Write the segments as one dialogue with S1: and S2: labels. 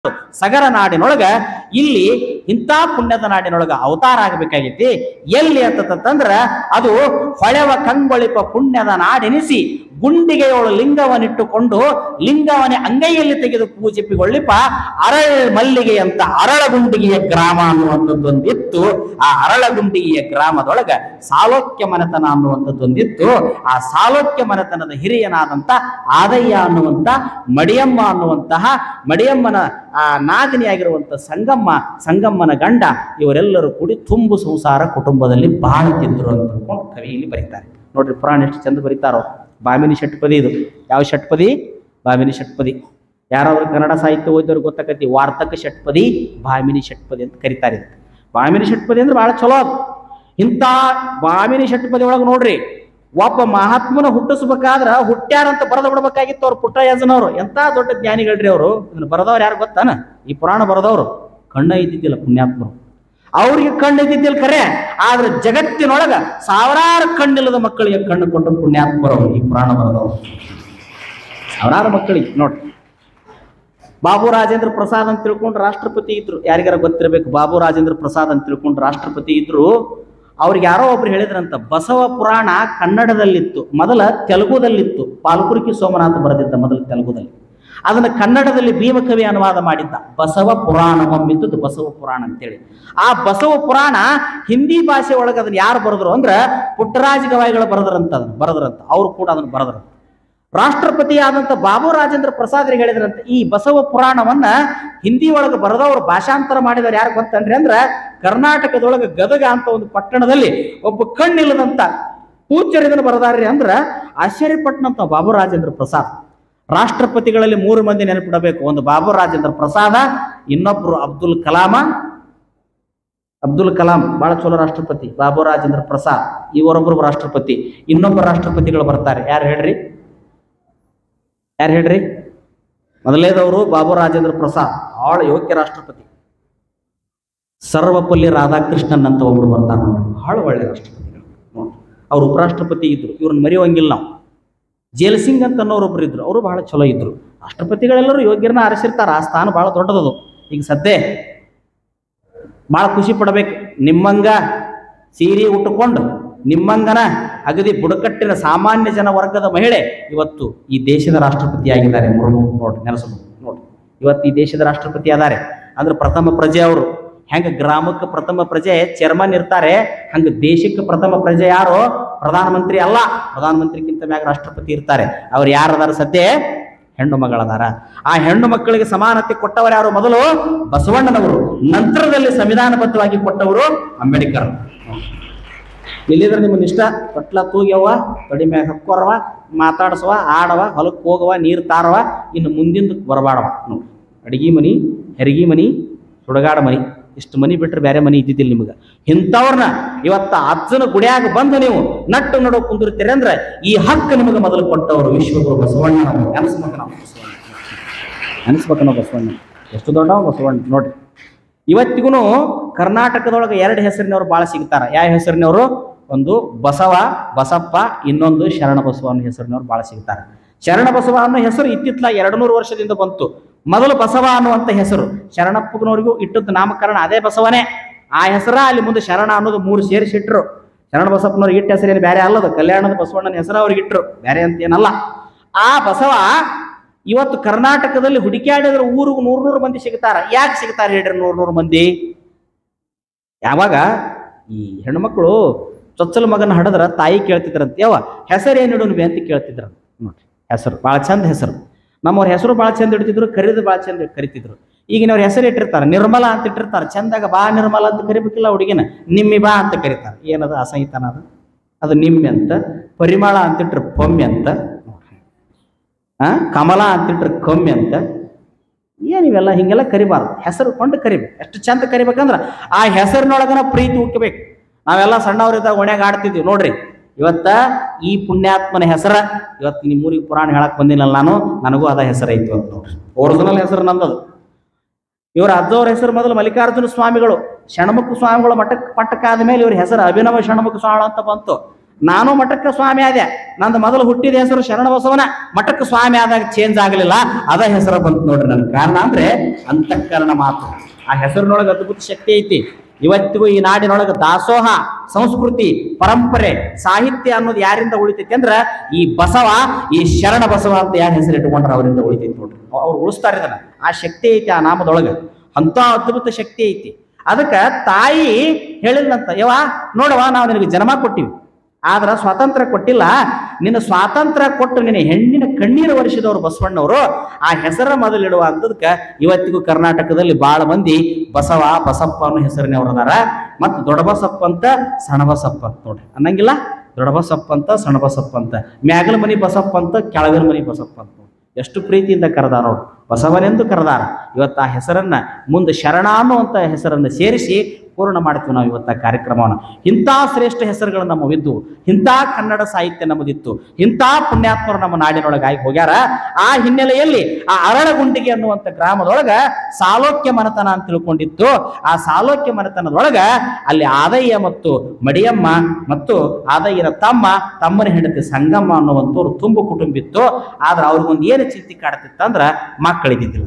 S1: ಸಗರ ನಾಡಿನೊಳಗ ಇಲ್ಲಿ ಇಂಥ ಪುಣ್ಯದ ನಾಡಿನೊಳಗ ಅವತಾರ ಆಗಬೇಕಾಗೈತಿ ಎಲ್ಲಿ ಅಂತಂದ್ರ ಅದು ಹೊಳೆವ ಕಂಗೊಳಿಪ ಪುಣ್ಯದ ನಾಡೆನಿಸಿ ಗುಂಡಿಗೆಯೊಳು ಲಿಂಗವನ್ನಿಟ್ಟುಕೊಂಡು ಲಿಂಗವನೇ ಅಂಗೈಯಲ್ಲಿ ತೆಗೆದು ಪೂಜಿಪಿಗೊಳ್ಳಿಪ ಅರಳ್ ಮಲ್ಲಿಗೆ ಅಂತ ಅರಳಗುಂಡಿಗೆಯ ಗ್ರಾಮ ಅನ್ನುವಂಥದ್ದೊಂದಿತ್ತು ಆ ಅರಳಗುಂಡಿಗೆಯ ಗ್ರಾಮದೊಳಗ ಸಾಲೋಕ್ಯ ಮನೆತನ ಅನ್ನುವಂಥದ್ದೊಂದಿತ್ತು ಆ ಸಾಲೋಕ್ಯ ಮನೆತನದ ಹಿರಿಯನಾದಂತ ಆದಯ್ಯ ಅನ್ನುವಂತ ಮಡಿಯಮ್ಮ ಅನ್ನುವಂತಹ ಮಡಿಯಮ್ಮನ ಆ ನಾದಿನಿಯಾಗಿರುವಂತ ಸಂಗಮ್ಮ ಸಂಗಮ್ಮನ ಗಂಡ ಇವರೆಲ್ಲರೂ ಕೂಡಿ ತುಂಬು ಸಂಸಾರ ಕುಟುಂಬದಲ್ಲಿ ಬಾಳುತ್ತಿದ್ರು ಅಂತ ತಿಳ್ಕೊಂಡು ಕವಿ ಇಲ್ಲಿ ಬರೀತಾರೆ ನೋಡ್ರಿ ಪುರಾಣ ಎಷ್ಟು ಚಂದ ಬರೀತಾರೋ ಬಾಮಿನಿ ಷಟ್ಪದಿ ಇದು ಯಾವ ಷಟ್ಪದಿ ಬಾಮಿನಿ ಷಟ್ಪದಿ ಯಾರಾದ್ರೂ ಕನ್ನಡ ಸಾಹಿತ್ಯ ಓದಿದವ್ರಿಗೆ ಗೊತ್ತಾಕತಿ ವಾರ್ತಕ ಷಟ್ಪದಿ ಬಾಮಿನಿ ಷಟ್ಪದಿ ಅಂತ ಕರೀತಾರೆ ಇದಕ್ಕೆ. ಬಾಮಿನಿ ಷಟ್ಪದಿ ಅಂದ್ರೆ ಬಹಳ ಚಲೋ ಅದು ಇಂಥ ಬಾಮಿನಿ ಷಟ್ಪದಿ ಒಳಗೆ ನೋಡ್ರಿ ಒಬ್ಬ ಮಹಾತ್ಮನ ಹುಟ್ಟಿಸ್ಬೇಕಾದ್ರ ಹುಟ್ಟ್ಯಾರಂತ ಬರೆದು ಬಿಡ್ಬೇಕಾಗಿತ್ತು ಅವ್ರು ಪುಟ್ಟಯ್ಯಜನವರು ಎಂತ ದೊಡ್ಡ ಜ್ಞಾನಿಗಳ್ರಿ ಅವರು ಇದನ್ನ ಬರೆದವ್ರು ಯಾರು ಗೊತ್ತಾನ ಈ ಪುರಾಣ ಬರೆದವರು ಕಣ್ಣ ಇದ್ದಿದ್ದಿಲ್ಲ ಪುಣ್ಯಾತ್ಮರು ಅವ್ರಿಗೆ ಕಣ್ಣು ಇದ್ದಿದ್ದಿಲ್ಲ ಖರೆ ಆದ್ರೆ ಜಗತ್ತಿನೊಳಗ ಸಾವಿರಾರು ಕಣ್ಣಿಲ್ಲದ ಮಕ್ಕಳಿಗೆ ಕಣ್ಣು ಕೊಟ್ಟು ಪುಣ್ಯಾತ್ಮರು ಅವ್ರು, ಈ ಪುರಾಣ ಬರೆದವರು ಸಾವಿರಾರು ಮಕ್ಕಳಿಗೆ ನೋಡ್ರಿ ಬಾಬು ರಾಜೇಂದ್ರ ಪ್ರಸಾದ್ ಅಂತ ತಿಳ್ಕೊಂಡು ರಾಷ್ಟ್ರಪತಿ ಇದ್ರು ಯಾರಿಗಾರ ಗೊತ್ತಿರಬೇಕು ಬಾಬು ರಾಜೇಂದ್ರ ಪ್ರಸಾದ್ ಅಂತ ತಿಳ್ಕೊಂಡು ರಾಷ್ಟ್ರಪತಿ ಇದ್ರು ಅವ್ರಿಗೆ ಯಾರೋ ಒಬ್ರು ಹೇಳಿದ್ರಂತ ಬಸವ ಪುರಾಣ ಕನ್ನಡದಲ್ಲಿತ್ತು ಮೊದಲ ತೆಲುಗುದಲ್ಲಿತ್ತು ಪಾಲ್ಕುರಿಕಿ ಸೋಮನಾಥ್ ಬರೆದಿದ್ದ ಮೊದಲು ತೆಲುಗುದಲ್ಲಿ ಅದನ್ನ ಕನ್ನಡದಲ್ಲಿ ಭೀಮಕವಿ ಅನುವಾದ ಮಾಡಿದ್ದ ಬಸವ ಪುರಾಣವಮ್ಮಿದ್ದದ್ದು ಬಸವ ಪುರಾಣ ಅಂತೇಳಿ ಆ ಬಸವ ಪುರಾಣ ಹಿಂದಿ ಭಾಷೆ ಒಳಗೆ ಅದನ್ನ ಯಾರು ಬರೆದ್ರು ಅಂದ್ರೆ ಪುಟ್ಟರಾಜ ಗವಾಯಿಗಳು ಬರೆದ್ರಂತ ಅದನ್ನ ಬರೆದ್ರಂತ ಅವ್ರು ಕೂಡ ಅದನ್ನ ಬರೆದ್ರಂತ ರಾಷ್ಟ್ರಪತಿ ಆದಂತ ಬಾಬು ರಾಜೇಂದ್ರ ಪ್ರಸಾದ್ರಿಗೆ ಹೇಳಿದ್ರಂತೆ ಈ ಬಸವ ಪುರಾಣವನ್ನ ಹಿಂದಿ ಒಳಗೆ ಬರೆದವರು ಭಾಷಾಂತರ ಮಾಡಿದವರು ಯಾರು ಗೊತ್ತನ್ರಿ ಅಂದ್ರ ಕರ್ನಾಟಕದೊಳಗೆ ಗದಗ ಅಂತ ಒಂದು ಪಟ್ಟಣದಲ್ಲಿ ಒಬ್ಬ ಕಣ್ಣಿಲ್ಲದಂತ ಪೂಜ್ಯರು ಇದನ್ನು ಬರದಾರ್ರಿ ಅಂದ್ರ ಆಶ್ಚರ್ಯಪಟ್ಟನಂತ ಬಾಬು ರಾಜೇಂದ್ರ ಪ್ರಸಾದ್ ರಾಷ್ಟ್ರಪತಿಗಳಲ್ಲಿ ಮೂರು ಮಂದಿ ನೆನಪಿಡಬೇಕು ಒಂದು ಬಾಬು ರಾಜೇಂದ್ರ ಪ್ರಸಾದ ಇನ್ನೊಬ್ರು ಅಬ್ದುಲ್ ಕಲಾಮ ಅಬ್ದುಲ್ ಕಲಾಂ ಬಹಳ ಚಲೋ ರಾಷ್ಟ್ರಪತಿ ಬಾಬು ರಾಜೇಂದ್ರ ಪ್ರಸಾದ್ ಇವರೊಬ್ಬರು ರಾಷ್ಟ್ರಪತಿ ಇನ್ನೊಬ್ಬ ರಾಷ್ಟ್ರಪತಿಗಳು ಬರ್ತಾರೆ ಯಾರು ಹೇಳ್ರಿ ಯಾರು ಹೇಳ್ರಿ ಮೊದಲೇದವರು ಬಾಬು ರಾಜೇಂದ್ರ ಪ್ರಸಾದ್ ಬಹಳ ಯೋಗ್ಯ ರಾಷ್ಟ್ರಪತಿ ಸರ್ವಪಲ್ಲಿ ರಾಧಾಕೃಷ್ಣನ್ ಅಂತ ಒಬ್ರು ಬರ್ತಾರೆ ನೋಡಿ ಬಹಳ ಒಳ್ಳೆ ರಾಷ್ಟ್ರಪತಿಗಳು ನೋಡಿ ಅವ್ರು ಉಪರಾಷ್ಟ್ರಪತಿ ಇದ್ರು ಇವ್ರನ್ನ ಮರೆಯುವಂಗಿಲ್ಲ ನಾವು ಜೇಲ್ ಸಿಂಗ್ ಅಂತ ಅನ್ನೋರು ಒಬ್ರು ಇದ್ರು ಅವರು ಬಹಳ ಚಲೋ ಇದ್ರು ರಾಷ್ಟ್ರಪತಿಗಳೆಲ್ಲರೂ ಯೋಗ್ಯರನ್ನ ಆರಿಸಿರ್ತಾರೆ ಆ ಸ್ಥಾನ ಬಹಳ ದೊಡ್ಡದದು ಈಗ ಸದ್ಯ ಬಹಳ ಖುಷಿ ಪಡಬೇಕು ನಿಮ್ಮಂಗ ಸೀರೆ ಉಟ್ಟುಕೊಂಡು ನಿಮ್ಮಂಗನ ಅಗದಿ ಬುಡಕಟ್ಟಿನ ಸಾಮಾನ್ಯ ಜನ ವರ್ಗದ ಮಹಿಳೆ ಇವತ್ತು ಈ ದೇಶದ ರಾಷ್ಟ್ರಪತಿಯಾಗಿದ್ದಾರೆ ಮುರ್ಮು ನೋಡ್ರಿ ನೆನಸು ನೋಡ್ರಿ ಇವತ್ತು ಈ ದೇಶದ ರಾಷ್ಟ್ರಪತಿ ಅದಾರೆ ಅಂದ್ರೆ ಪ್ರಥಮ ಪ್ರಜೆ ಅವರು ಹೆಂಗ ಗ್ರಾಮಕ್ಕೆ ಪ್ರಥಮ ಪ್ರಜೆ ಚೇರ್ಮನ್ ಇರ್ತಾರೆ ಹಂಗ ದೇಶಕ್ಕೆ ಪ್ರಥಮ ಪ್ರಜೆ ಯಾರು ಪ್ರಧಾನಮಂತ್ರಿ ಅಲ್ಲ ಪ್ರಧಾನಮಂತ್ರಿಗಿಂತ ಮ್ಯಾಗ ರಾಷ್ಟ್ರಪತಿ ಇರ್ತಾರೆ ಅವ್ರು ಯಾರದಾರ ಸದ್ಯ ಹೆಣ್ಣು ಮಗಳದಾರ ಆ ಹೆಣ್ಣು ಮಕ್ಕಳಿಗೆ ಸಮಾನತೆ ಕೊಟ್ಟವರು ಯಾರು ಮೊದಲು ಬಸವಣ್ಣನವರು ನಂತರದಲ್ಲಿ ಸಂವಿಧಾನಬದ್ಧವಾಗಿ ಕೊಟ್ಟವರು ಅಂಬೇಡ್ಕರ್ ಇಲ್ಲಿದ್ರೆ ನಿಮ್ಮನ್ನ ಇಷ್ಟ ತೊಟ್ಲ ತೂಗ್ಯವ ತೊಡಿ ಮ್ಯಾಗ ಹಕ್ಕೋರವ ಮಾತಾಡ್ಸವ ಆಡವ ಹೊಲಕ್ಕೆ ಹೋಗವ ನೀರು ತಾರವ ಇನ್ನು ಮುಂದಿಂದಕ್ಕೆ ಬರಬಾಡವ ನೋಡಿ ಅಡಿಗೆ ಮನಿ ಹೆರಿಗೆ ಮನಿ ಸುಡಗಾಡ ಮನಿ ಇಷ್ಟು ಮನಿ ಬಿಟ್ರೆ ಬೇರೆ ಮನಿ ಇದ್ದಿದ್ದಿಲ್ಲ ನಿಮಗೆ ಇಂಥವ್ರನ್ನ ಇವತ್ತ ಅಜ್ಜನ ಗುಡಿಯಾಗ ಬಂದು ನೀವು ನಟ್ಟು ನಡು ಕುಂದಿರ್ತೀರಿ ಅಂದ್ರೆ ಈ ಹಕ್ಕು ನಿಮಗೆ ಮೊದಲು ಕೊಟ್ಟವರು ವಿಶ್ವಗುರು ಬಸವಣ್ಣ ಅನಿಸ್ಬೇಕು ನಾವು ಬಸವಣ್ಣ ಅನಿಸ್ಬೇಕು ನಾವು ಬಸವಣ್ಣ ಎಷ್ಟು ದೊಡ್ಡವ ಬಸವಣ್ಣ ನೋಡ್ರಿ ಇವತ್ತಿಗೂ ಕರ್ನಾಟಕದೊಳಗೆ ಎರಡು ಹೆಸರಿನವ್ರು ಭಾಳ ಸಿಗ್ತಾರ ಯಾವ ಹೆಸರಿನವರು ಒಂದು ಬಸವ ಬಸಪ್ಪ ಇನ್ನೊಂದು ಶರಣ ಬಸವ ಅನ್ನೋ ಹೆಸರಿನವ್ರು ಭಾಳ ಸಿಗ್ತಾರೆ ಶರಣ ಬಸವ ಅನ್ನೋ ಹೆಸರು ಇತ್ತಿತ್ಲ ಎರಡು ನೂರು ವರ್ಷದಿಂದ ಬಂತು ಮೊದಲು ಬಸವ ಅನ್ನುವಂಥ ಹೆಸರು ಶರಣಪ್ಪನವರಿಗೂ ಇಟ್ಟದ್ದು ನಾಮಕರಣ ಅದೇ ಬಸವನೇ ಆ ಹೆಸರ ಅಲ್ಲಿ ಮುಂದೆ ಶರಣ ಅನ್ನೋದು ಮೂರು ಸೇರಿಸಿಟ್ರು ಶರಣ ಬಸಪ್ಪನವ್ರಿಗೆ ಇಟ್ಟ ಹೆಸರೇನು ಬೇರೆ ಅಲ್ಲದು ಕಲ್ಯಾಣದ ಬಸವಣ್ಣನ ಹೆಸರು ಅವ್ರಿಗೆ ಇಟ್ರು ಬೇರೆ ಅಂತ ಏನಲ್ಲ ಆ ಬಸವ ಇವತ್ತು ಕರ್ನಾಟಕದಲ್ಲಿ ಹುಡುಕ್ಯಾಡಿದ್ರೆ ಊರಿಗೆ ನೂರು ನೂರು ಮಂದಿ ಸಿಗ್ತಾರ ಯಾಕೆ ಸಿಗ್ತಾರೆ ಹೇಳ್ರಿ ನೂರು ನೂರು ಮಂದಿ ಯಾವಾಗ ಈ ಹೆಣ್ಮಕ್ಳು ಚೊಚ್ಚಲ ಮಗನ ಹಡದ್ರ ತಾಯಿ ಕೇಳ್ತಿದ್ರಂತ ಯಾವ ಹೆಸರು ಏನು ಇಡೋನ್ವಿ ಅಂತ ಕೇಳ್ತಿದ್ರ ನೋಡ್ರಿ ಹೆಸರು ಭಾಳ ಚಂದ ಹೆಸರು ನಮ್ಮವ್ರ ಹೆಸರು ಭಾಳ ಚಂದ ಇಡ್ತಿದ್ರು ಕರೀದು ಭಾಳ ಚಂದ ಕರಿತಿದ್ರು ಈಗಿನವ್ರ ಹೆಸರು ಇಟ್ಟಿರ್ತಾರೆ ನಿರ್ಮಲ ಅಂತ ಇಟ್ಟಿರ್ತಾರೆ ಚಂದಾಗ ಬಾ ನಿರ್ಮಲ ಅಂತ ಕರಿಬೇಕಿಲ್ಲ ಹುಡುಗಿನ ನಿಮ್ಮಿ ಬಾ ಅಂತ ಕರೀತಾರೆ ಏನದು ಅಸಹಿತನ ಅದು ಅದು ನಿಮ್ಮೆ ಅಂತ ಪರಿಮಳ ಅಂತಿಟ್ರೆ ಪೊಮ್ಮೆ ಅಂತ ಆ ಕಮಲ ಅಂತಿಟ್ರೆ ಕಮ್ಮಿ ಅಂತ ಏನ್ ಇವೆಲ್ಲ ಹಿಂಗೆಲ್ಲ ಕರಿಬಾರ್ದು ಹೆಸರು ಕೊಂಡು ಕರಿಬೇಕು ಎಷ್ಟು ಚಂದ ಕರಿಬೇಕಂದ್ರ ಆ ಹೆಸರಿನೊಳಗನ ಪ್ರೀತಿ ಉಕ್ಕಬೇಕು ನಾವೆಲ್ಲ ಸಣ್ಣವರಿದ್ದಾಗ ಒಣ್ಯಾಗ ಆಡ್ತಿದ್ವಿ ನೋಡ್ರಿ ಇವತ್ತ ಈ ಪುಣ್ಯಾತ್ಮನ ಹೆಸರ ಇವತ್ತು ನಿಮ್ಮ ಊರಿಗೆ ಪುರಾಣ ಹೇಳಕ್ ಬಂದಿನಲ್ಲ ನಾನು ನನಗೂ ಅದ ಹೆಸರು ಐತಿ ಇವತ್ತು ನೋಡ್ರಿ ಒರಿಜಿನಲ್ ಹೆಸರು ನಂದದು ಇವರ ಅಜ್ಜವ್ರ ಹೆಸರು ಮೊದಲು ಮಲ್ಲಿಕಾರ್ಜುನ ಸ್ವಾಮಿಗಳು ಷಣ್ಮುಖ ಸ್ವಾಮಿಗಳು ಮಠಕ್ಕೆ ಪಟ್ಟಕ್ಕಾದ ಮೇಲೆ ಇವ್ರ ಹೆಸರು ಅಭಿನವ ಷಣ್ಮುಖ ಸ್ವಾಮಿ ಅಂತ ಬಂತು ನಾನು ಮಠಕ್ಕೆ ಸ್ವಾಮಿ ಆದೆ ನಂದು ಮೊದಲು ಹುಟ್ಟಿದ ಹೆಸರು ಶರಣ ಬಸವನ ಮಠಕ್ಕೆ ಸ್ವಾಮಿ ಆದಾಗ ಚೇಂಜ್ ಆಗಲಿಲ್ಲ ಅದ ಹೆಸರು ಬಂತು ನೋಡ್ರಿ ನನ್ ಕಾರಣ ಅಂದ್ರೆ ಅಂತಃಕರಣ ಮಾತು ಆ ಹೆಸರಿನೊಳಗೆ ಅದ್ಭುತ ಶಕ್ತಿ ಐತಿ ಇವತ್ತಿಗೂ ಈ ನಾಡಿನೊಳಗೆ ದಾಸೋಹ ಸಂಸ್ಕೃತಿ ಪರಂಪರೆ ಸಾಹಿತ್ಯ ಅನ್ನೋದು ಯಾರಿಂದ ಉಳಿತೈತಿ ಅಂದ್ರ ಈ ಬಸವ ಈ ಶರಣ ಬಸವ ಅಂತ ಯಾರು ಹೆಸರು ಇಟ್ಕೊಂಡ್ರ ಅವರಿಂದ ಉಳಿತೈತಿ ನೋಡ್ರಿ ಅವ್ರು ಉಳಿಸ್ತಾರೆ ಇದನ್ನ ಆ ಶಕ್ತಿ ಐತಿ ಆ ನಾಮದೊಳಗೆ ಅಂತ ಅದ್ಭುತ ಶಕ್ತಿ ಐತಿ ಅದಕ್ಕ ತಾಯಿ ಹೇಳಿದ್ಲಂತ ಯವ್ವ ನೋಡವ್ವ ನಾವು ನಿನಗೆ ಜನ್ಮ ಕೊಟ್ಟಿವಿ ಆದ್ರ ಸ್ವಾತಂತ್ರ್ಯ ಕೊಟ್ಟಿಲ್ಲ ನಿನ್ನ ಸ್ವಾತಂತ್ರ್ಯ ಕೊಟ್ಟು ನಿನ್ನ ಹೆಣ್ಣಿನ ಕಣ್ಣೀರು ವರ್ಷದವರು ಬಸವಣ್ಣವರು ಆ ಹೆಸರ ಮೊದಲಿಡುವ ಅಂತದಕ್ಕ ಇವತ್ತಿಗೂ ಕರ್ನಾಟಕದಲ್ಲಿ ಬಹಳ ಮಂದಿ ಬಸವ ಬಸಪ್ಪ ಅನ್ನೋ ಹೆಸರಿನವ್ರು ಅದಾರ ಮತ್ತು ದೊಡ್ಡಬಸಪ್ಪ ಅಂತ ಸಣ್ಣಬಸಪ್ಪ ಅಂತ ನೋಡ್ರಿ ಅನ್ನಂಗಿಲ್ಲ ದೊಡ್ಡಬಸಪ್ಪ ಅಂತ ಸಣ್ಣಬಸಪ್ಪ ಅಂತ ಮ್ಯಾಗಲ ಮನಿ ಬಸಪ್ಪ ಅಂತ ಕೆಳಗಲ ಮನಿ ಬಸಪ್ಪ ಅಂತ ನೋಡ್ರಿ. ಎಷ್ಟು ಪ್ರೀತಿಯಿಂದ ಕರೆದಾರ ನೋಡು ಬಸವನೆಂದು ಕರೆದಾರ ಇವತ್ತು ಆ ಹೆಸರನ್ನ ಮುಂದೆ ಶರಣ ಅನ್ನುವಂಥ ಹೆಸರನ್ನು ಸೇರಿಸಿ ಪೂರ್ಣ ಮಾಡ್ತೀವಿ ನಾವು ಇವತ್ತ ಕಾರ್ಯಕ್ರಮವನ್ನು ಇಂಥ ಶ್ರೇಷ್ಠ ಹೆಸರುಗಳು ನಮ್ಮವಿದ್ದು ಇಂಥ ಕನ್ನಡ ಸಾಹಿತ್ಯ ನಮ್ಮದಿತ್ತು ಇಂಥ ಪುಣ್ಯಾತ್ಮರು ನಮ್ಮ ನಾಡಿನೊಳಗೆ ಆಗಿ ಹೋಗ್ಯಾರ ಆ ಹಿನ್ನೆಲೆಯಲ್ಲಿ ಆ ಅರಳಗುಂಡಿಗೆ ಅನ್ನುವಂಥ ಗ್ರಾಮದೊಳಗ ಸಾಲೋಕ್ಯ ಮನೆತನ ಅಂತ ತಿಳ್ಕೊಂಡಿತ್ತು ಆ ಸಾಲೋಕ್ಯ ಮನೆತನದೊಳಗ ಅಲ್ಲಿ ಆದಯ್ಯ ಮತ್ತು ಮಡಿಯಮ್ಮ ಮತ್ತು ಆದಯ್ಯನ ತಮ್ಮ ತಮ್ಮನ ಹೆಂಡತಿ ಸಂಗಮ್ಮ ಅನ್ನುವಂಥವ್ರು ತುಂಬು ಕುಟುಂಬ ಇತ್ತು ಆದ್ರೆ ಅವ್ರಿಗೊಂದು ಏನು ಚಿಂತೆ ಕಾಡ್ತಿತ್ತಂದ್ರ ಮಕ್ಕಳಿದ್ದಿದ್ದಿಲ್ಲ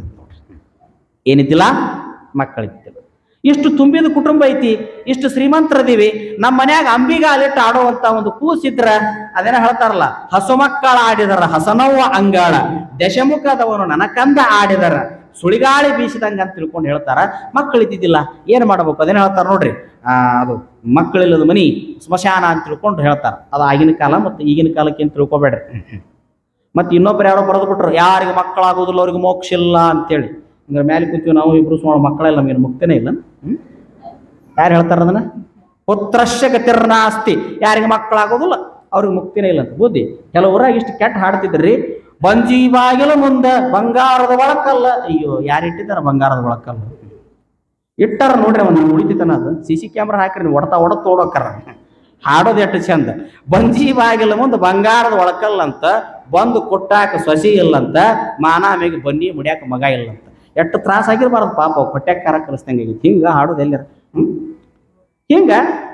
S1: ಏನಿದ್ದಿಲ್ಲ ಮಕ್ಕಳಿದ್ದಿಲ್ಲ ಇಷ್ಟು ತುಂಬಿದ ಕುಟುಂಬ ಐತಿ ಇಷ್ಟು ಶ್ರೀಮಂತರದೀವಿ ನಮ್ಮ ಮನ್ಯಾಗ ಅಂಬಿಗ ಅಲಿಟ್ಟು ಆಡುವಂತ ಒಂದು ಕೂಸಿದ್ರ ಅದೇನ ಹೇಳ್ತಾರಲ್ಲ ಹಸು ಮಕ್ಕಳ ಆಡಿದರ ಹಸನವ್ವ ಅಂಗಾಳ ದಶಮುಖದವನು ನನಕಂದ ಆಡಿದರ ಸುಳಿಗಾಳಿ ಬೀಸಿದಂಗ ಅಂತ ತಿಳ್ಕೊಂಡು ಹೇಳ್ತಾರ ಮಕ್ಕಳಿದ್ದಿದ್ದಿಲ್ಲ ಏನು ಮಾಡ್ಬೇಕು ಅದೇನ ಹೇಳ್ತಾರ ನೋಡ್ರಿ ಆ ಅದು ಮಕ್ಕಳಿಲ್ಲದ ಮನಿ ಸ್ಮಶಾನ ಅಂತ ತಿಳ್ಕೊಂಡು ಹೇಳ್ತಾರ ಅದು ಆಗಿನ ಕಾಲ ಮತ್ತು ಈಗಿನ ಕಾಲಕ್ಕೆ ಅಂತ ತಿಳ್ಕೊಬೇಡ್ರಿ ಮತ್ತೆ ಇನ್ನೊಬ್ರು ಯಾರೋ ಬರೆದು ಬಿಟ್ರು ಯಾರಿಗೆ ಮಕ್ಕಳಾಗೋದಿಲ್ಲ ಅವ್ರಿಗೆ ಮೋಕ್ಷ ಇಲ್ಲ ಅಂತೇಳಿ ಅಂದ್ರೆ ಮೇಲೆ ಕೂತೀವಿ ನಾವು ಇಬ್ರು ಸುಮಾರು ಮಕ್ಕಳೆಲ್ಲ ನಮಗೇನು ಮುಕ್ತನೇ ಇಲ್ಲ ಹ್ಮ್? ಯಾರು ಹೇಳ್ತಾರ ಅದನ್ನ ಪುತ್ರಶ್ಯ ಗತಿರ್ನಾಸ್ತಿ ಯಾರಿಗೆ ಮಕ್ಕಳಾಗೋದಿಲ್ಲ ಅವ್ರಿಗೆ ಮುಕ್ತಿನೇ ಇಲ್ಲ ಅಂತ ಬುದ್ಧಿ ಕೆಲವು ಊರಾಗ ಇಷ್ಟು ಕೆಟ್ಟ ಹಾಡ್ತಿದ್ರಿ ಬಂಜಿ ಬಾಗಿಲ ಮುಂದೆ ಬಂಗಾರದ ಒಳಕಲ್ಲ ಅಯ್ಯೋ ಯಾರು ಇಟ್ಟಿದ್ದಾರ ಬಂಗಾರದ ಒಳಕಲ್ಲ ಇಟ್ಟಾರ ನೋಡ್ರಿ ಅವನ್ನ ಉಳಿತಿತ್ತಾನ ಅದು ಸಿ ಸಿ ಕ್ಯಾಮ್ರಾ ಹಾಕ್ರಿ ನೀವು ಹೊಡ್ತಾ ಹೊಡೆದು ತೋಡೋಕ್ಕಾರ ಹಾಡೋದು ಎಷ್ಟು ಚಂದ ಬಂಜಿ ಬಾಗಿಲ ಮುಂದೆ ಬಂಗಾರದ ಒಳಕಲ್ಲ ಅಂತ ಬಂದು ಕೊಟ್ಟಾಕ ಸೊಸಿ ಇಲ್ಲಂತ ಮಾನಾಮಿಗೆ ಬನ್ನಿ ಮುಡ್ಯಾಕ ಮಗ ಇಲ್ಲಂತ ಎಷ್ಟು ತ್ರಾಸ ಆಗಿರ್ಬಾರ್ದು ಪಾಪ ಹೊಟ್ಯಾಗ ಕಾರ ಕಲಿಸ್ದಂಗೆ ಆಗೈತಿ ಹಿಂಗ ಹಾಡೋದು ಎಲ್ಲಾರ ಹ್ಮ್ ಹಿಂಗ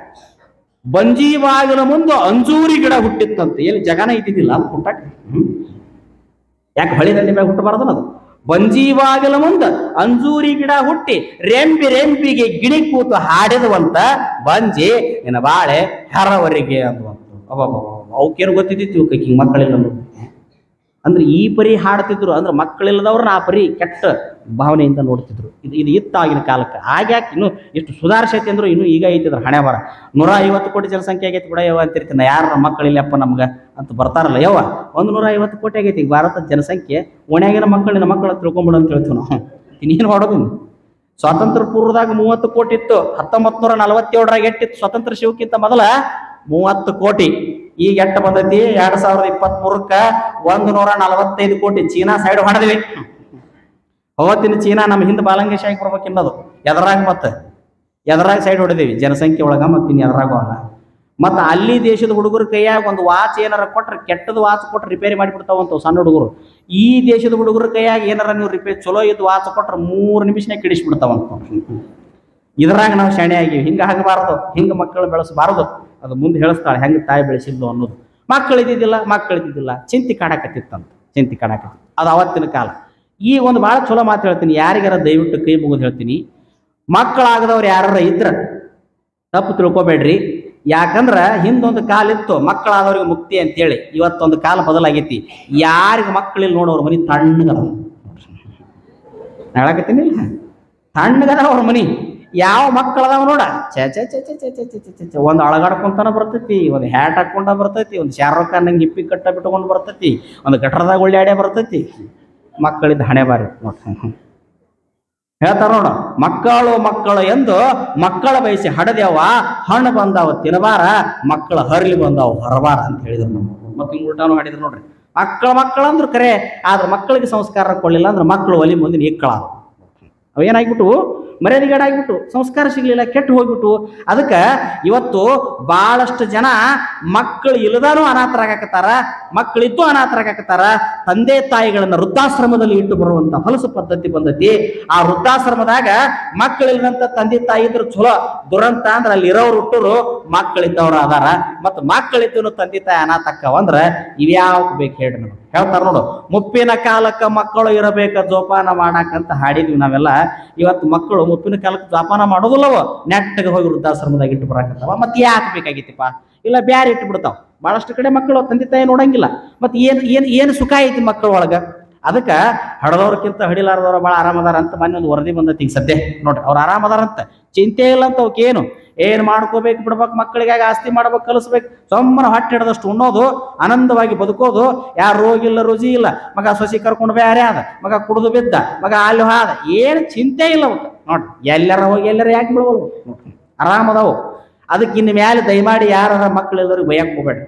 S1: ಬಂಜಿ ಬಾಗಿಲ ಮುಂದೆ ಅಂಜೂರಿ ಗಿಡ ಹುಟ್ಟಿತ್ತಂತೆ ಎಲ್ಲಿ ಜಗನ ಇದ್ದಿದ್ದಿಲ್ಲ ಅದು ಹುಟ್ಟಾಕ ಹ್ಮ್ ಯಾಕೆ ಹೊಳಿ ದಂಡಿ ಮ್ಯಾಗ ಹುಟ್ಟಬಾರ್ದು ಅದು ಬಂಜಿ ಬಾಗಿಲ ಮುಂದ ಅಂಜೂರಿ ಗಿಡ ಹುಟ್ಟಿ ರೆಂಬಿ ರೆಂಬಿಗೆ ಗಿಣಿ ಕೂತು ಹಾಡಿದವಂತ ಬಂಜಿ ನಿನ್ನ ಬಾಳೆ ಹೆರವರಿಗೆ ಅಂದ್ವಂತ ಅಬ್ಬಬ್ಬ ಅವಕ್ಕೇನು ಗೊತ್ತಿದ್ದಿತ್ತು ಇವಕ್ಕೆ ಹಿಂಗೆ ಮಕ್ಕಳಿಲ್ಲ ಅನ್ನೋದು. ಅಂದ್ರೆ ಈ ಪರಿ ಹಾಡ್ತಿದ್ರು ಅಂದ್ರೆ ಮಕ್ಕಳಿಲ್ಲದವ್ರನ್ನ ಆ ಪರಿ ಕೆಟ್ಟ ಭಾವನೆಯಿಂದ ನೋಡ್ತಿದ್ರು ಇದು ಇದು ಇತ್ತು ಆಗಿನ ಕಾಲಕ್ಕೆ ಆಗ್ಯಾಕೆ ಇನ್ನು ಇಷ್ಟು ಸುಧಾರಿಸೈತಿ ಅಂದ್ರು ಇನ್ನೂ ಈಗ ಐತಿದ್ರು ಹಣೆ ಬರ ನೂರ ಐವತ್ತು ಕೋಟಿ ಜನಸಂಖ್ಯೆ ಆಗೈತಿ ಬಿಡ ಯವ್ವ ಅಂತಿರ್ತೀನಿ ಯಾರ ಮಕ್ಕಳಿಲ್ಲಪ್ಪ ನಮ್ಗೆ ಅಂತ ಬರ್ತಾರಲ್ಲ ಯವ್ವ ಒಂದು ನೂರ ಐವತ್ತು ಕೋಟಿ ಆಗೈತಿ ಈಗ ಭಾರತದ ಜನಸಂಖ್ಯೆ ಓಣ್ಯಾಗಿನ ಮಕ್ಕಳಿನ ಮಕ್ಕಳ ತಿಳ್ಕೊಂಬಿಡು ಅಂತ ಹೇಳ್ತೀವಿ ನಾವು ಇನ್ನೇನು ಮಾಡೋದು ಇನ್ನು? ಸ್ವಾತಂತ್ರ್ಯ ಪೂರ್ವದಾಗ ಮೂವತ್ತು ಕೋಟಿ ಇತ್ತು ಹತ್ತೊಂಬತ್ತು ನೂರ ನಲವತ್ತೇಳರಾಗ ಎಟ್ಟಿತ್ತು ಸ್ವಾತಂತ್ರ್ಯ ಶಿವಕ್ಕಿಂತ ಮೊದಲ ಮೂವತ್ತು ಕೋಟಿ ಈಗ ಎಟ್ಟು ಬಂದೈತಿ ಎರಡ್ ಸಾವಿರದ ಇಪ್ಪತ್ತ್ ಮೂರಕ್ಕ ಒಂದು ನೂರ ನಲವತ್ತೈದು ಕೋಟಿ ಚೀನಾ ಸೈಡ್ ಹೊಡೆದ್ವಿ ಅವತ್ತಿನ ಚೀನಾ ನಮ್ಮ ಹಿಂದೆ ಬಾಲಂಗೇಶ ಆಗಿ ಬರ್ಬೇಕು ಇನ್ನೋದು ಎದರಾಗ ಮತ್ತೆ ಎದರಾಗ ಸೈಡ್ ಹೊಡೆದೇವಿ ಜನಸಂಖ್ಯೆ ಒಳಗ ಮತ್ತೆ ಇನ್ನು ಎದರಾಗ ಅಲ್ಲ ಮತ್ತು ಅಲ್ಲಿ ದೇಶದ ಹುಡುಗರ ಕೈಯಾಗ ಒಂದು ವಾಚ್ ಏನಾರ ಕೊಟ್ರೆ ಕೆಟ್ಟದ ವಾಚ್ ಕೊಟ್ರೆ ರಿಪೇರಿ ಮಾಡಿಬಿಡ್ತಾವಂತ ಸಣ್ಣ ಹುಡುಗರು ಈ ದೇಶದ ಹುಡುಗರ ಕೈಯಾಗ ಏನಾರ ನೀವು ರಿಪೇರಿ ಚಲೋ ಇದ್ದು ವಾಚ್ ಕೊಟ್ರೆ ಮೂರು ನಿಮಿಷನಾಗ ಕಿಡಿಸ್ಬಿಡ್ತಾವಂತ ಇದ್ರಾಗ ನಾವು ಶಾಣೆ ಆಗಿವಿ ಹಿಂಗೆ ಆಗಬಾರ್ದು ಹಿಂಗೆ ಮಕ್ಕಳು ಬೆಳೆಸಬಾರ್ದು ಅದು ಮುಂದೆ ಹೇಳಿಸ್ತಾಳೆ ಹೆಂಗೆ ತಾಯಿ ಬೆಳೆಸಿದ್ಲು ಅನ್ನೋದು ಮಕ್ಕಳು ಇದ್ದಿದ್ದಿಲ್ಲ ಮಕ್ಕಳು ಇದ್ದಿದ್ದಿಲ್ಲ ಚಿಂತೆ ಕಾಡಕತ್ತಿತ್ತಂತ ಚಿಂತೆ ಕಾಡಕತ್ತಿತ್ತು ಅದು ಅವತ್ತಿನ ಕಾಲ ಈಗ ಒಂದು ಭಾಳ ಚಲೋ ಮಾತು ಹೇಳ್ತೀನಿ ಯಾರಿಗಾರ ದಯವಿಟ್ಟು ಕೈ ಮುಗಿದು ಹೇಳ್ತೀನಿ ಮಕ್ಕಳಾಗದವ್ರು ಯಾರ ಇದ್ರ ತಪ್ಪು ತಿಳ್ಕೊಬೇಡ್ರಿ ಯಾಕಂದ್ರ ಹಿಂದೊಂದು ಕಾಲ ಇತ್ತು ಮಕ್ಕಳಾದವ್ರಿಗೆ ಮುಕ್ತಿ ಅಂತೇಳಿ ಇವತ್ತೊಂದು ಕಾಲ ಬದಲಾಗೈತಿ ಯಾರಿಗೆ ಮಕ್ಕಳಿಲ್ಲ ನೋಡೋರು ಮನಿ ತಣ್ಣಗದ ಹೇಳಕತ್ತೀನಿ ತಣ್ಣಗದ ಅವ್ರ ಮನಿ ಯಾವ ಮಕ್ಕಳದಾವ ನೋಡ ಛೆ ಛೆ ಛೆ ಛೆ ಛೆ ಛೆ ಛೆ ಛೆ ಛೆ ಛೆ ಒಂದು ಅಳಗಾಡ್ಕೊಂತಾನ ಬರ್ತೈತಿ ಒಂದು ಹ್ಯಾಟ್ ಹಾಕೊಂಡ ಬರ್ತೈತಿ ಒಂದು ಶಾರುಖ್ ಖಾನ್ ನಂಗೆ ಹಿಪ್ಪಿ ಕಟ್ಟ ಬಿಟ್ಕೊಂಡು ಬರ್ತೈತಿ ಒಂದು ಗಟ್ರದಾಗ ಒಳ್ಳೆ ಬರ್ತೈತಿ ಮಕ್ಕಳಿದ್ದ ಹಣೆ ಬಾರಿ ನೋಡ್ರಿ ಹೇಳ್ತಾರ ನೋಡ ಮಕ್ಕಳು ಮಕ್ಕಳು ಎಂದು ಮಕ್ಕಳ ಬಯಸಿ ಹಡದ್ಯಾವ ಹಣ್ಣು ಬಂದಾವ ತಿನ್ನಬಾರ ಮಕ್ಕಳ ಹರ್ಲಿ ಬಂದಾವ ಹೊರಬಾರ ಅಂತ ಹೇಳಿದ್ರು ನಮ್ಮ ಮತ್ತೆ ಹಿಂಗ್ ಉಲ್ಟಾನು ಹಾಡಿದ್ರು ನೋಡ್ರಿ ಮಕ್ಕಳ ಮಕ್ಕಳು ಅಂದ್ರು ಕರೆ ಆದ್ರೆ ಮಕ್ಕಳಿಗೆ ಸಂಸ್ಕಾರ ಕೊಡ್ಲಿಲ್ಲ ಅಂದ್ರೆ ಮಕ್ಕಳು ಒಲಿ ಮುಂದೆ ಇಕ್ಕಳ ಅವೇನಾಗ್ಬಿಟ್ಟು ಮರ್ಯಾದೆಗೇಡಾಗ್ಬಿಟ್ಟು ಸಂಸ್ಕಾರ ಸಿಗ್ಲಿಲ್ಲ ಕೆಟ್ಟು ಹೋಗ್ಬಿಟ್ಟು ಅದಕ್ಕೆ ಇವತ್ತು ಬಹಳಷ್ಟು ಜನ ಮಕ್ಕಳು ಇಲ್ಲದಾನು ಅನಾಥರಾಗಕತ್ತಾರ ಮಕ್ಕಳಿದ್ದು ಅನಾಥರಾಗಕತ್ತಾರ ತಂದೆ ತಾಯಿಗಳನ್ನ ವೃದ್ಧಾಶ್ರಮದಲ್ಲಿ ಇಟ್ಟು ಬರುವಂತ ಹೊಲಸು ಪದ್ಧತಿ ಬಂದತಿ ಆ ವೃದ್ಧಾಶ್ರಮದಾಗ ಮಕ್ಕಳಿಲ್ಲದಂತ ತಂದೆ ತಾಯಿ ಇದ್ರು ಚಲೋ ದುರಂತ ಅಂದ್ರ ಅಲ್ಲಿ ಇರೋರು ಹುಟ್ಟರು ಮಕ್ಕಳಿದ್ದವ್ರು ಅದಾರ ಮತ್ ಮಕ್ಕಳಿದ್ದು ತಂದೆ ತಾಯಿ ಅನಾಥಕ್ಕವ ಅಂದ್ರ ಇವ್ಯಾವಕ್ ಬೇಕು ಹೇಳ್ರಿ ನಮಗೆ ಹೇಳ್ತಾರ ನೋಡು ಮುಪ್ಪಿನ ಕಾಲಕ್ಕ ಮಕ್ಕಳು ಇರಬೇಕ ಜೋಪಾನ ಮಾಡಾಕಂತ ಹಾಡಿದ್ವಿ ನಾವೆಲ್ಲ ಇವತ್ತು ಮಕ್ಕಳು ಮುಪ್ಪಿನ ಕಾಲಕ್ಕೆ ಜೋಪಾನ ಮಾಡೋದಿಲ್ಲವ ನೆಟ್ಟಗೆ ಹೋಗಿ ವೃದ್ಧಾಶ್ರಮದಾಗ ಇಟ್ಟು ಬರಾಕತ್ತಾವ ಮತ್ತೆ ಯಾಕೆ ಬೇಕಾಗಿತ್ತಿಪ್ಪ ಇಲ್ಲ ಬ್ಯಾರೆ ಇಟ್ಟು ಬಿಡ್ತಾವ ಬಹಳಷ್ಟು ಕಡೆ ಮಕ್ಕಳು ತಂದೆ ತಾಯಿ ನೋಡಂಗಿಲ್ಲ ಮತ್ತೆ ಏನ್ ಏನ್ ಏನು ಸುಖ ಐತಿ ಮಕ್ಕಳ ಒಳಗ ಅದಕ್ಕ ಹಡದವ್ರಕ್ಕಿಂತ ಹಡಿಲಾರದವ್ರ ಭಾಳ ಆರಾಮದಾರ ಅಂತ ಮೊನ್ನೆ ಒಂದು ವರದಿ ಬಂದೈತಿ ಈಗ ಸದ್ಯ ನೋಡ್ರಿ ಅವ್ರು ಆರಾಮದಾರ ಅಂತ ಚಿಂತೆ ಇಲ್ಲ ಅಂತ ಅವಕ್ಕೇನು ಏನ್ ಮಾಡ್ಕೋಬೇಕು ಬಿಡ್ಬೇಕು ಮಕ್ಕಳಿಗೆ ಆಸ್ತಿ ಮಾಡ್ಬೇಕು ಕಲಿಸ್ಬೇಕು ಸೊಮ್ಮನ ಹೊಟ್ಟೆ ಹಿಡ್ದಷ್ಟು ಉಣ್ಣೋದು ಆನಂದವಾಗಿ ಬದುಕೋದು ಯಾರು ರೋಗ ಇಲ್ಲ ರುಜಿ ಇಲ್ಲ ಮಗ ಸೊಸಿ ಕರ್ಕೊಂಡು ಬೇರೆ ಆದ ಮಗ ಕುಡಿದು ಬಿದ್ದ ಮಗ ಅಲ್ಲಿ ಹಾದ ಏನು ಚಿಂತೆ ಇಲ್ಲ ಅವಕ್ಕೆ ನೋಡ್ರಿ ಎಲ್ಲರ ಹೋಗಿ ಎಲ್ಲರ ಯಾಕೆ ಬಿಡ್ಬೋದು ನೋಡ್ರಿ ಆರಾಮದಾವು ಅದಕ್ಕೆ ಇನ್ನು ಮ್ಯಾಲೆ ದಯಮಾಡಿ ಯಾರ ಮಕ್ಕಳೆಲ್ಲರಿಗೂ ಬಯಕ್ಕೆ ಹೋಗ್ಬೇಡ್ರಿ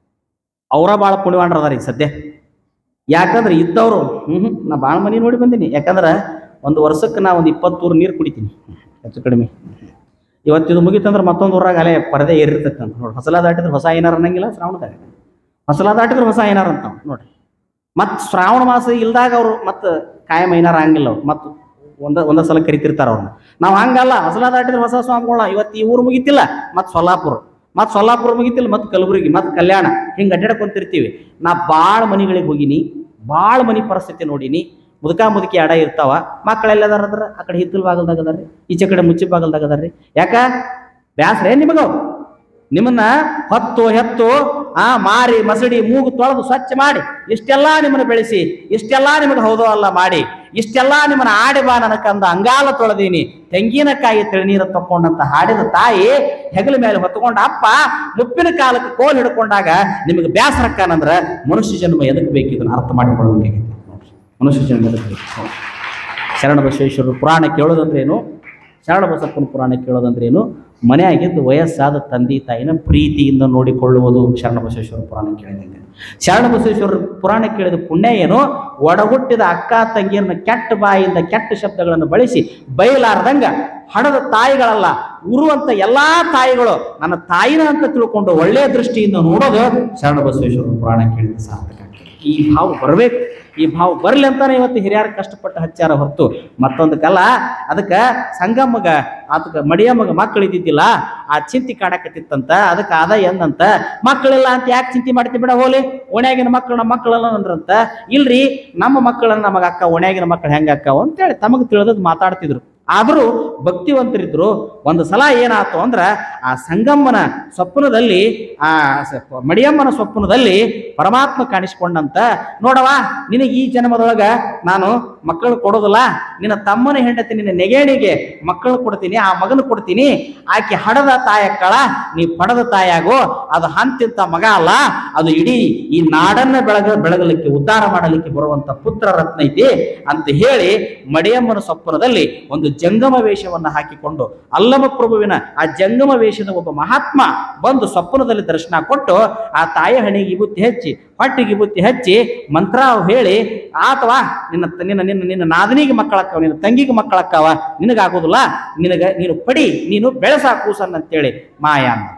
S1: ಅವರ ಭಾಳ ಪುಣ್ಯವಾನ್ರದಾರ ಈಗ ಸದ್ಯ ಯಾಕಂದ್ರೆ ಇದ್ದವರು ಹ್ಞೂ ಹ್ಞೂ ನಾ ಭಾಳ ಮನೆ ನೋಡಿ ಬಂದೀನಿ ಯಾಕಂದ್ರೆ ಒಂದು ವರ್ಷಕ್ಕೆ ನಾ ಒಂದು ಇಪ್ಪತ್ತೂರು ನೀರು ಕುಡಿತೀನಿ ಹೆಚ್ಚು ಕಡಿಮೆ ಇವತ್ತಿದು ಮುಗಿತಂದ್ರೆ ಮತ್ತೊಂದು ಊರಾಗ ಅಲ್ಲೇ ಪರದೆ ಏರಿರ್ತೈತೆ ಅಂತ ನೋಡಿ ಹೊಸಲ ದಾಟಿದ್ರೆ ಹೊಸ ಏನಾರ ಅನ್ನಂಗಿಲ್ಲ ಶ್ರಾವಣದಾಗ ಹೊಸಲ ದಾಟಿದ್ರೆ ಹೊಸ ಏನಾರ ಅಂತ ನೋಡ್ರಿ ಮತ್ತು ಶ್ರಾವಣ ಮಾಸ ಇಲ್ದಾಗ ಅವರು ಮತ್ತು ಕಾಯಂ ಏನಾರ ಹಂಗಿಲ್ಲ ಅವ್ರು ಮತ್ತು ಒಂದ ಒಂದ ಸಲ ಕರಿತಿರ್ತಾರ ಅವ್ರನ್ನ ನಾವು ಹಂಗಲ್ಲ ಹೊಸಲ ದಾಟಿದ್ರೆ ಹೊಸ ಸ್ವಾಮಿಗಳ ಇವತ್ತು ಈ ಊರು ಮುಗಿತಿಲ್ಲ ಮತ್ತು ಸೊಲ್ಲಾಪುರ ಮತ್ತು ಸೊಲ್ಲಾಪುರ ಮುಗಿತಿಲ್ಲ ಮತ್ತು ಕಲಬುರಗಿ ಮತ್ತು ಕಲ್ಯಾಣ ಹಿಂಗೆ ಅಡ್ಡಾಡ್ಕೊಂತಿರ್ತೀವಿ ನಾ ಭಾಳ ಮನಿಗಳಿಗೆ ಹೋಗಿನಿ ಭಾಳ ಮನಿ ಪರಿಸ್ಥಿತಿ ನೋಡೀನಿ ಮುದುಕ ಮುದುಕಿ ಅಡ ಇರ್ತಾವ ಮಕ್ಕಳೆಲ್ಲ ಅದಾರ ಅದ್ರ ಆ ಕಡೆ ಹಿತ್ತಲ್ ಬಾಗಲ್ದಾಗ ಅದಾರ್ರಿ ಈಚೆ ಕಡೆ ಮುಚ್ಚಿ ಬಾಗಲ್ದಾಗ ಅದಾರ್ರಿ ಯಾಕ ಬ್ಯಾಸ್ರೇ ನಿಮಗ ನಿಮ್ಮನ್ನ ಹೊತ್ತು ಹೆತ್ತು ಆ ಮಾರಿ ಮಸಡಿ ಮೂಗು ತೊಳೆದು ಸ್ವಚ್ಛ ಮಾಡಿ ಇಷ್ಟೆಲ್ಲ ನಿಮ್ಮನ್ನ ಬೆಳೆಸಿ ಇಷ್ಟೆಲ್ಲ ನಿಮಗೆ ಹೌದೋ ಅಲ್ಲ ಮಾಡಿ ಇಷ್ಟೆಲ್ಲ ನಿಮ್ಮನ್ನ ಆಡಿ ಬಾ ನನಕಂದ ಅಂಗಾಲ ತೊಳೆದೀನಿ ತೆಂಗಿನಕಾಯಿ ತಿಳನೀರು ತಕೊಂಡಂತ ಹಾಡಿದ ತಾಯಿ ಹೆಗಲ ಮೇಲೆ ಹೊತ್ಕೊಂಡ ಅಪ್ಪ ಮುಪ್ಪಿನ ಕಾಲಕ್ಕೆ ಕೋಲ್ ಹಿಡ್ಕೊಂಡಾಗ ನಿಮಗೆ ಬ್ಯಾಸರಕ್ಕನಂದ್ರ ಮನುಷ್ಯ ಜನ್ಮ ಎದಕ್ಕೆ ಬೇಕು ಇದನ್ನ ಅರ್ಥ ಮಾಡಿಕೊಳ್ಳಬೇಕಾಗಿತ್ತು ನೋಡ್ರಿ ಮನುಷ್ಯ ಜನ್ಮ ಎದಕ್ಕೆ ಬೇಕು ನೋಡ್ರಿ. ಶರಣ ಬಸವೇಶ್ವರರು ಪುರಾಣ ಕೇಳೋದಂದ್ರೇನು ಶರಣ ಬಸಪ್ಪನ ಪುರಾಣ ಕೇಳೋದಂದ್ರೇನು ಮನೆಯಾಗಿದ್ದು ವಯಸ್ಸಾದ ತಂದೆ ತಾಯಿನ ಪ್ರೀತಿಯಿಂದ ನೋಡಿಕೊಳ್ಳುವುದು ಶರಣ ಬಸವೇಶ್ವರ ಪುರಾಣ ಕೇಳಿದಂತೆ ಶರಣ ಬಸವೇಶ್ವರ ಪುರಾಣ ಕೇಳಿದ ಪುಣ್ಯ ಏನು ಒಡಹುಟ್ಟಿದ ಅಕ್ಕ ತಂಗಿಯರನ್ನ ಕೆಟ್ಟ ಬಾಯಿಂದ ಕೆಟ್ಟ ಶಬ್ದಗಳನ್ನು ಬಳಸಿ ಬಯಲಾರ್ದಂಗ ಹಣದ ತಾಯಿಗಳಲ್ಲ ಉರುವಂತ ಎಲ್ಲಾ ತಾಯಿಗಳು ನನ್ನ ತಾಯಿನ ಅಂತ ತಿಳ್ಕೊಂಡು ಒಳ್ಳೆಯ ದೃಷ್ಟಿಯಿಂದ ನೋಡೋದು ಶರಣ ಬಸವೇಶ್ವರ ಪುರಾಣ ಕೇಳಿದ ಸಾರ್ಥಕ ಈ ಭಾವ ಬರಬೇಕು ಈ ಭಾವ ಬರಲಿ ಅಂತಾನೆ ಇವತ್ತು ಹಿರಿಯರ ಕಷ್ಟಪಟ್ಟು ಹಚ್ಚಾರ ಹೊರತು ಮತ್ತೊಂದಕ್ಕಲ್ಲ ಅದಕ್ಕೆ ಸಂಗಮ್ಮಗ ಅದಕ್ಕೆ ಮಡಿಯಮ್ಮಗ ಮಕ್ಕಳು ಇದ್ದಿದ್ದಿಲ್ಲ ಆ ಚಿಂತಿ ಕಾಡಕತ್ತಿತ್ತಂತ ಅದಕ್ಕೆ ಅದ ಎಂದಂತ ಮಕ್ಕಳಿಲ್ಲ ಅಂತ ಯಾಕೆ ಚಿಂತೆ ಮಾಡ್ತಿ ಬಿಡ ಹೋಲಿ ಓಣ್ಯಾಗಿನ ಮಕ್ಕಳು ನಮ್ಮ ಮಕ್ಕಳಲ್ಲ ಅಂದ್ರಂತ ಇಲ್ರಿ ನಮ್ಮ ಮಕ್ಕಳನ್ನ ನಮಗ ಅಕ್ಕ ಓಣ್ಯಾಗಿನ ಮಕ್ಕಳು ಹೆಂಗ ಅಕ್ಕವ ಅಂತೇಳಿ ತಮಗೆ ತಿಳಿದದ್ದು ಮಾತಾಡ್ತಿದ್ರು ಆದರೂ ಭಕ್ತಿವಂತರಿದ್ರು ಒಂದು ಸಲ ಏನಾಯ್ತು ಅಂದ್ರ ಆ ಸಂಗಮ್ಮನ ಸ್ವಪ್ನದಲ್ಲಿ ಆ ಸ- ಮಡಿಯಮ್ಮನ ಸ್ವಪ್ನದಲ್ಲಿ ಪರಮಾತ್ಮ ಕಾಣಿಸ್ಕೊಂಡಂತ ನೋಡವ ನಿನಗೆ ಈ ಜನ್ಮದೊಳಗ ನಾನು ಮಕ್ಕಳು ಕೊಡೋದಿಲ್ಲ ನಿನ್ನ ತಮ್ಮನ ಹೆಂಡತಿ ನಿನ್ನ ನೆಗೇಣಿಗೆ ಮಕ್ಕಳು ಕೊಡ್ತೀನಿ ಆ ಮಗನ ಕೊಡ್ತೀನಿ ಆಕೆ ಹಡದ ತಾಯಕ್ಕಳ ನೀ ಪಡದ ತಾಯಾಗೋ ಅದು ಹಂತಿಂತ ಮಗ ಅಲ್ಲ ಅದು ಇಡೀ ಈ ನಾಡನ್ನ ಬೆಳಗ ಬೆಳಗಲಿಕ್ಕೆ ಉದ್ಧಾರ ಮಾಡಲಿಕ್ಕೆ ಬರುವಂತ ಪುತ್ರ ರತ್ನ ಐತಿ ಅಂತ ಹೇಳಿ ಮಡಿಯಮ್ಮನ ಸ್ವಪ್ನದಲ್ಲಿ ಒಂದು ಜಂಗಮ ವೇಷವನ್ನ ಹಾಕಿಕೊಂಡು ಅಲ್ಲಮ ಪ್ರಭುವಿನ ಆ ಜಂಗಮ ವೇಷದ ಒಬ್ಬ ಮಹಾತ್ಮ ಬಂದು ಸ್ವಪ್ನದಲ್ಲಿ ದರ್ಶನ ಕೊಟ್ಟು ಆ ತಾಯಿ ಹಣಿಗೆ ಬುತ್ತಿ ಹಚ್ಚಿ ಹೊಟ್ಟಿಗೆ ಬುತ್ತಿ ಹಚ್ಚಿ ಮಂತ್ರ ಹೇಳಿ ಆತವಾ ನಿನ್ನ ನಿನ್ನ ನಿನ್ನ ನಿನ್ನ ನಾದನಿಗೆ ಮಕ್ಕಳಕ್ಕವ ನಿನ್ನ ತಂಗಿಗೆ ಮಕ್ಕಳಕ್ಕವ ನಿನಗಾಗೋದಿಲ್ಲ ನಿನಗ ನೀನು ಪಡಿ ನೀನು ಬೆಳೆಸಾ ಕೂಸನ್ನ ಅಂತೇಳಿ ಮಾಯಾ ಅಂತ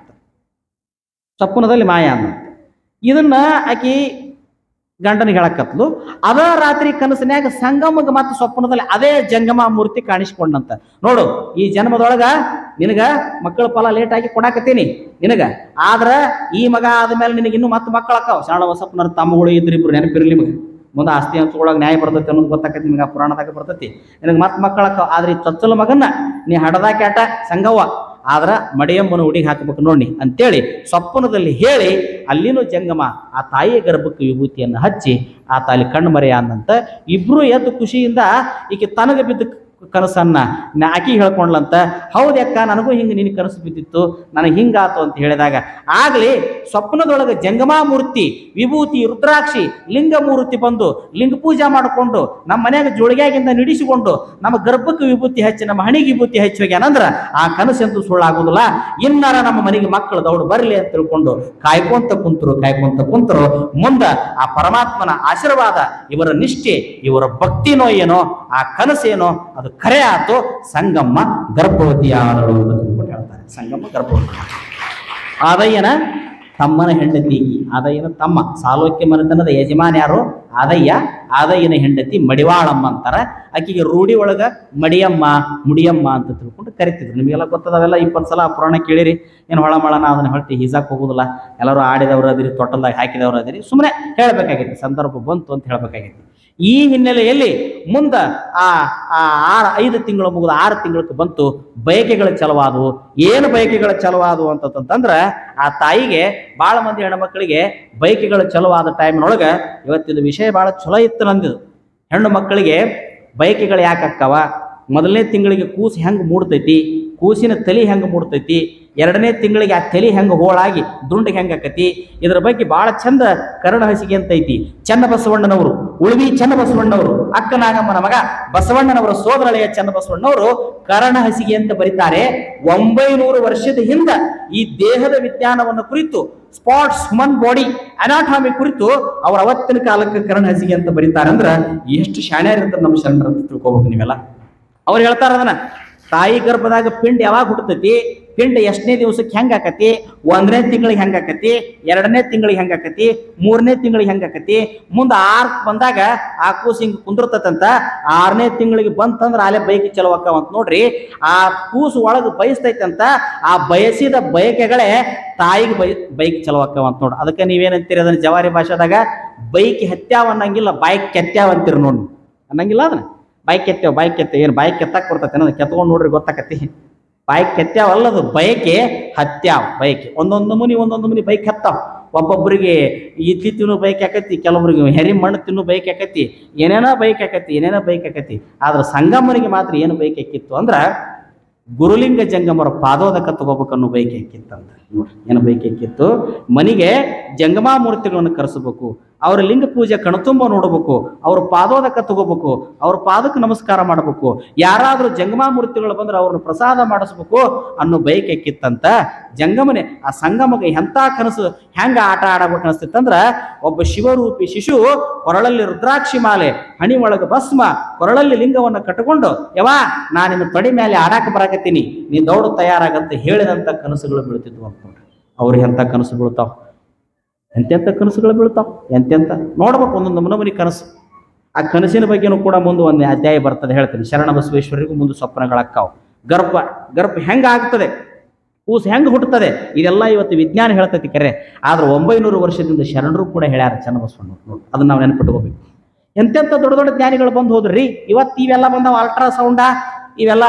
S1: ಸ್ವಪ್ನದಲ್ಲಿ ಮಾಯಾ ಅಂತ ಇದನ್ನ ಆಕಿ ಗಂಡನಿಗೆ ಹೇಳಕತ್ಲು ಅದ ರಾತ್ರಿ ಕನಸಿನ್ಯಾಗ ಸಂಗಮಗ ಮತ್ತು ಸ್ವಪ್ನದಲ್ಲಿ ಅದೇ ಜಂಗಮ ಮೂರ್ತಿ ಕಾಣಿಸ್ಕೊಂಡಂತ ನೋಡು ಈ ಜನ್ಮದೊಳಗ ನಿನಗ ಮಕ್ಕಳ ಫಲ ಲೇಟ್ ಆಗಿ ಕೊಡಾಕತ್ತೀನಿ ನಿನಗ ಆದ್ರ ಈ ಮಗ ಆದ್ಮೇಲೆ ನಿನಗೆ ಇನ್ನೂ ಮತ್ತೆ ಮಕ್ಕಳಕ್ಕಾವ ಶಾಣ ಬಸಪ್ಪನರ ತಮ್ಮಗಳು ಇದ್ರು ಇಬ್ರು ನೆನಪಿರ್ಲಿ ನಿಮಗೆ ಮುಂದೆ ಆಸ್ತಿ ಹಂಚ್ಕೊಳಗ ನ್ಯಾಯ ಬರ್ತೈತಿ ಅನ್ನೋದು ಗೊತ್ತಾಕತಿ ನಿಮಗೆ ಆ ಪುರಾಣದಾಗ ಬರ್ತೈತಿ ನಿನಗೆ ಮತ್ತೆ ಮಕ್ಕಳಕ್ಕಾವ ಆದ್ರೆ ಈ ಚೊಚ್ಚಲ ಮಗನ್ನ ನೀ ಹಡದ ಕ್ಯಾಟ ಸಂಗವ್ವ ಆದ್ರ ಮಡಿಯಮ್ಮನ ಹುಡಿಗೆ ಹಾಕಬೇಕು ನೋಡಿ ಅಂತೇಳಿ ಸ್ವಪ್ನದಲ್ಲಿ ಹೇಳಿ ಅಲ್ಲಿನೂ ಜಂಗಮ ಆ ತಾಯಿಯ ಗರ್ಭಕ್ಕೆ ವಿಭೂತಿಯನ್ನು ಹಚ್ಚಿ ಆತ ಅಲ್ಲಿ ಕಣ್ಣು ಮರೆಯ ಅಂದಂತ ಇಬ್ರು ಎದ್ದು ಖುಷಿಯಿಂದ ಈಕೆ ತನಗೆ ಬಿದ್ದ ಕನಸನ್ನ ನಾ ಆಕಿ ಹೇಳ್ಕೊಂಡ್ಲಂತ ಹೌದು ಅಕ್ಕ ನನಗೂ ಹಿಂಗೆ ನಿನ್ನ ಕನಸು ಬಿದ್ದಿತ್ತು ನನಗೆ ಹಿಂಗಾತು ಅಂತ ಹೇಳಿದಾಗ ಆಗ್ಲಿ ಸ್ವಪ್ನದೊಳಗೆ ಜಂಗಮಾ ಮೂರ್ತಿ ವಿಭೂತಿ ರುದ್ರಾಕ್ಷಿ ಲಿಂಗ ಮೂರ್ತಿ ಬಂದು ಲಿಂಗ ಪೂಜಾ ಮಾಡಿಕೊಂಡು ನಮ್ಮ ಮನ್ಯಾಗ ಜೋಳಿಗ್ಯಾಗಿಂದ ನಿಡಿಸಿಕೊಂಡು ನಮ್ಮ ಗರ್ಭಕ್ಕೆ ವಿಭೂತಿ ಹಚ್ಚಿ ನಮ್ಮ ಹಣಿಗೆ ವಿಭೂತಿ ಹಚ್ಚಿ ಹೋಗ್ಯಾನಂದ್ರ ಆ ಕನಸೆಂತೂ ಸುಳ್ಳಾಗೋದಿಲ್ಲ ಇನ್ನಾರ ನಮ್ಮ ಮನೆಗೆ ಮಕ್ಕಳು ದೌಡು ಬರಲಿ ಅಂತ ತಿಳ್ಕೊಂಡು ಕಾಯ್ಕೊಂತ ಕುಂತರು ಕಾಯ್ಕೊಂತ ಕುಂತರು ಮುಂದ ಆ ಪರಮಾತ್ಮನ ಆಶೀರ್ವಾದ ಇವರ ನಿಷ್ಠೆ ಇವರ ಭಕ್ತಿನೋ ಏನೋ ಆ ಕನಸೇನೋ ಅದು ಖರೆ ಆತು ಸಂಗಮ್ಮ ಗರ್ಭವತಿಯಾದಳು ಅಂತ ತಿಳ್ಕೊಂಡು ಹೇಳ್ತಾರೆ ಸಂಗಮ್ಮ ಗರ್ಭವತಿ ಆದಯ್ಯನ ತಮ್ಮನ ಹೆಂಡತಿ ಈಕಿ ಆದಯ್ಯನ ತಮ್ಮ ಸಾಲೋಕ್ಯ ಮನೆತನದ ಯಜಮಾನ್ ಯಾರು ಆದಯ್ಯ ಆದಯ್ಯನ ಹೆಂಡತಿ ಮಡಿವಾಳಮ್ಮ ಅಂತಾರ ಆಕಿಗೆ ರೂಢಿ ಒಳಗ ಮಡಿಯಮ್ಮ ಮುಡಿಯಮ್ಮ ಅಂತ ತಿಳ್ಕೊಂಡು ಕರಿತಿದ್ರು ನಿಮಗೆಲ್ಲ ಗೊತ್ತದವೆಲ್ಲ ಇಪ್ಪತ್ತು ಸಲ ಆ ಪುರಾಣ ಕೇಳಿರಿ ಏನು ಹೊಳ ಮಳನ ಅದನ್ನ ಹೊಟ್ಟಿ ಹಿಸಾಕ್ ಹೋಗುದಿಲ್ಲ ಎಲ್ಲರೂ ಆಡಿದವರು ಅದಿರಿ ತೊಟ್ಟಲ್ದಾಗ ಹಾಕಿದವರು ಅದಿರಿ ಸುಮ್ಮನೆ ಹೇಳ್ಬೇಕಾಗೈತಿ ಸಂದರ್ಭ ಬಂತು ಅಂತ ಹೇಳ್ಬೇಕಾಗೈತಿ ಈ ಹಿನ್ನೆಲೆಯಲ್ಲಿ ಮುಂದ ಆ ಆ ಆರು ಐದು ತಿಂಗಳು ಮುಗಿದ ಆರು ತಿಂಗಳಿಗೆ ಬಂತು ಬಯಕೆಗಳ ಚಲವಾದವು ಏನು ಬಯಕೆಗಳ ಚಲವಾದವು ಅಂತಂತಂದ್ರೆ ಆ ತಾಯಿಗೆ ಭಾಳ ಮಂದಿ ಹೆಣ್ಮಕ್ಳಿಗೆ ಬಯಕೆಗಳು ಚಲವಾದ ಟೈಮ್ನೊಳಗೆ ಇವತ್ತಿನ ವಿಷಯ ಭಾಳ ಚಲೋ ಇತ್ತು ನಂದು ಹೆಣ್ಣು ಮಕ್ಕಳಿಗೆ ಬಯಕೆಗಳು ಯಾಕೆ ಅಕ್ಕವ ಮೊದಲನೇ ತಿಂಗಳಿಗೆ ಕೂಸು ಹೆಂಗೆ ಮೂಡ್ತೈತಿ ಕೂಸಿನ ತಲೆ ಹೆಂಗೆ ಮೂಡ್ತೈತಿ ಎರಡನೇ ತಿಂಗಳಿಗೆ ಆ ತಲೆ ಹೆಂಗೆ ಹೋಳಾಗಿ ದುಂಡಿಗೆ ಹೆಂಗೆ ಆಕತಿ ಇದ್ರ ಬಗ್ಗೆ ಭಾಳ ಚಂದ ಕರ್ಣ ಹಸಿಗೆ ಅಂತ ಐತಿ ಚನ್ನಬಸವಣ್ಣನವರು ಉಳುವಿ ಚನ್ನಬಸವಣ್ಣವರು ಅಕ್ಕನಾಗಮ್ಮನ ಮಗ ಬಸವಣ್ಣನವರ ಸೋದರಳೆಯ ಚನ್ನಬಸವಣ್ಣವರು ಕರ್ಣ ಹಸಿಗೆ ಅಂತ ಬರೀತಾರೆ ಒಂಬೈನೂರು ವರ್ಷದ ಹಿಂದ ಈ ದೇಹದ ವಿಜ್ಞಾನವನ್ನು ಕುರಿತು ಸ್ಪಾಟ್ಸ್ ಹ್ಯೂಮನ್ ಬಾಡಿ ಅನಾಟಾಮಿ ಕುರಿತು ಅವ್ರ ಅವತ್ತಿನ ಕಾಲಕ್ಕೆ ಕರ್ಣ ಹಸಿಗೆ ಅಂತ ಬರೀತಾರೆ ಅಂದ್ರೆ ಎಷ್ಟು ಶಾಣ್ಯರಿರ್ತಾರೆ ನಮ್ಮ ಶರಣರು ಅಂತ ತಿಳ್ಕೊಬೇಕು ನೀವೆಲ್ಲ ಅವ್ರು ಹೇಳ್ತಾರ ಅದನ್ನ ತಾಯಿ ಗರ್ಭದಾಗ ಪಿಂಡ್ ಯಾವಾಗ ಹುಟ್ಟತೈತಿ ಪಿಂಡ ಎಷ್ಟನೇ ದಿವಸಕ್ಕೆ ಹೆಂಗ್ ಆಕತಿ ಒಂದನೇ ತಿಂಗಳಿಗೆ ಹೆಂಗ್ ಆಕತಿ ಎರಡನೇ ತಿಂಗಳಿಗೆ ಹೆಂಗ್ ಆಕತಿ ಮೂರನೇ ತಿಂಗಳಿಗೆ ಹೆಂಗ್ ಆಕತಿ ಮುಂದೆ ಆರ್ ಬಂದಾಗ ಆ ಕೂಸು ಹಿಂಗ್ ಕುಂದಿರ್ತತಂತ ಆರನೇ ತಿಂಗಳಿಗೆ ಬಂತಂದ್ರ ಅಲ್ಲೇ ಬೈಕ್ ಚಲೋ ಅಂತ ನೋಡ್ರಿ ಆ ಕೂಸು ಒಳಗೆ ಬಯಸ್ತೈತಂತ ಆ ಬಯಸಿದ ಬಯಕೆಗಳೇ ತಾಯಿಗೆ ಬೈ ಬೈಕ್ ಚಲೋ ಅಂತ ನೋಡ್ರಿ ಅದಕ್ಕೆ ನೀವೇನಂತೀರಿ ಅದನ್ನ ಜವಾರಿ ಭಾಷೆದಾಗ ಬೈಕ್ ಹೆತ್ಯಾವ ಅನ್ನಂಗಿಲ್ಲ ಬೈಕ್ ಕೆತ್ಯಾವ ಅಂತೀರಿ ನೋಡಿ ಅನ್ನಂಗಿಲ್ಲ ಅದನ್ನ ಬೈಕ್ ಕೆತ್ತೇವ್ ಬೈಕ್ ಕೆತ್ತೆ ಏನು ಬೈಕ್ ಕೆತ್ತಕ್ಕೆ ಬರ್ತೈತೆ ಅನ್ನೋದು ಕೆತ್ಕೊಂಡು ನೋಡ್ರಿ ಗೊತ್ತಾಕತಿ ಬೈಕ್ ಕೆತ್ಯಾವ ಅಲ್ಲದು ಬೈಕೆ ಹತ್ಯಾವ ಬೈಕ್ ಒಂದೊಂದು ಮುನಿ ಒಂದೊಂದು ಮುನಿ ಬೈಕ್ ಹತ್ತಾವ ಒಬ್ಬೊಬ್ಬರಿಗೆ ಇಡ್ಲಿ ತಿನ್ನೋ ಬೈಕ್ ಆಕತಿ ಕೆಲವೊಬ್ರಿಗೆ ಹೆರಿ ಮಣ್ಣು ತಿನ್ನೋ ಬೈಕ್ ಆಕತಿ ಏನೇನೋ ಬೈಕ್ ಆಕತಿ ಏನೇನೋ ಬೈಕ್ ಆಕತಿ ಆದ್ರೆ ಸಂಗಮನಿಗೆ ಮಾತ್ರ ಏನು ಬೈಕ್ ಆಕಿತ್ತು ಅಂದ್ರೆ ಗುರುಲಿಂಗ ಜಂಗಮರ ಪಾದೋದಕ ತಗೋಬೇಕು ಅನ್ನೋ ಬೈಕ್ ಆಕಿತ್ತಂತ ನೋಡ್ರಿ ಏನು ಬೈಕ್ ಆಕಿತ್ತು ಮನೆಗೆ ಜಂಗಮಾ ಮೂರ್ತಿಗಳನ್ನು ಕರೆಸಬೇಕು ಅವರ ಲಿಂಗ ಪೂಜೆ ಕಣತುಂಬ ನೋಡಬೇಕು ಅವ್ರ ಪಾದೋದಕ ತಗೋಬೇಕು ಅವ್ರ ಪಾದಕ್ಕೆ ನಮಸ್ಕಾರ ಮಾಡಬೇಕು ಯಾರಾದರೂ ಜಂಗಮಾ ಮೂರ್ತಿಗಳು ಬಂದ್ರೆ ಅವ್ರನ್ನ ಪ್ರಸಾದ ಮಾಡಿಸ್ಬೇಕು ಅನ್ನೋ ಬೈಕ್ ಎಕ್ಕಿತ್ತಂತ ಜಂಗಮನೆ ಆ ಸಂಗಮಗೆ ಎಂಥ ಕನಸು ಹೆಂಗ ಆಟ ಆಡಬೇಕು ಅನಿಸ್ತಿತ್ತಂದ್ರ ಒಬ್ಬ ಶಿವರೂಪಿ ಶಿಶು ಕೊರಳಲ್ಲಿ ರುದ್ರಾಕ್ಷಿ ಮಾಲೆ ಹಣಿ ಒಳಗೆ ಭಸ್ಮ ಕೊರಳಲ್ಲಿ ಲಿಂಗವನ್ನು ಕಟ್ಟಿಕೊಂಡು ಯವಾ ನಾನು ನಿನ್ನ ತೊಡೆ ಮೇಲೆ ಆಡಾಕ ಬರಾಕತ್ತೀನಿ ನೀ ದೌಡು ತಯಾರಾಗಂತ ಹೇಳಿದಂಥ ಕನಸುಗಳು ಬೀಳ್ತಿದ್ವು ಅನ್ಕೊಂಡ್ರಿ ಅವ್ರಿಗೆ ಎಂಥ ಕನಸು ಬೀಳ್ತಾವ ಎಂತೆಂಥ ಕನಸುಗಳು ಬೀಳ್ತಾವ ಎಂತೆಂಥ ನೋಡ್ಬೇಕು ಒಂದೊಂದು ನಮೂನಿ ಕನಸು ಆ ಕನಸಿನ ಬಗ್ಗೆನೂ ಕೂಡ ಮುಂದೆ ಒಂದು ಅಧ್ಯಾಯ ಬರ್ತದೆ ಹೇಳ್ತೀನಿ ಶರಣ ಬಸವೇಶ್ವರಿಗೂ ಮುಂದೆ ಸ್ವಪ್ನಗಳಕ್ಕಾವು ಗರ್ಭ ಗರ್ಭ ಹೆಂಗೆ ಆಗ್ತದೆ ಕೂಸು ಹೆಂಗೆ ಹುಟ್ಟುತ್ತದೆ ಇದೆಲ್ಲ ಇವತ್ತು ವಿಜ್ಞಾನ ಹೇಳ್ತೈತಿ ಕರೆ ಆದ್ರೆ ಒಂಬೈನೂರು ವರ್ಷದಿಂದ ಶರಣರು ಕೂಡ ಹೇಳ್ಯಾರ ಚನ್ನಬಸವಣ್ಣ ನೋಡಿ ಅದನ್ನ ನಾವು ನೆನಪಿಟ್ಕೋಬೇಕು ಎಂತೆಂಥ ದೊಡ್ಡ ದೊಡ್ಡ ಜ್ಞಾನಿಗಳು ಬಂದು ಹೋದ್ರಿ ಇವತ್ತು ಇವೆಲ್ಲ ಬಂದಾವ ಅಲ್ಟ್ರಾಸೌಂಡ ಇವೆಲ್ಲ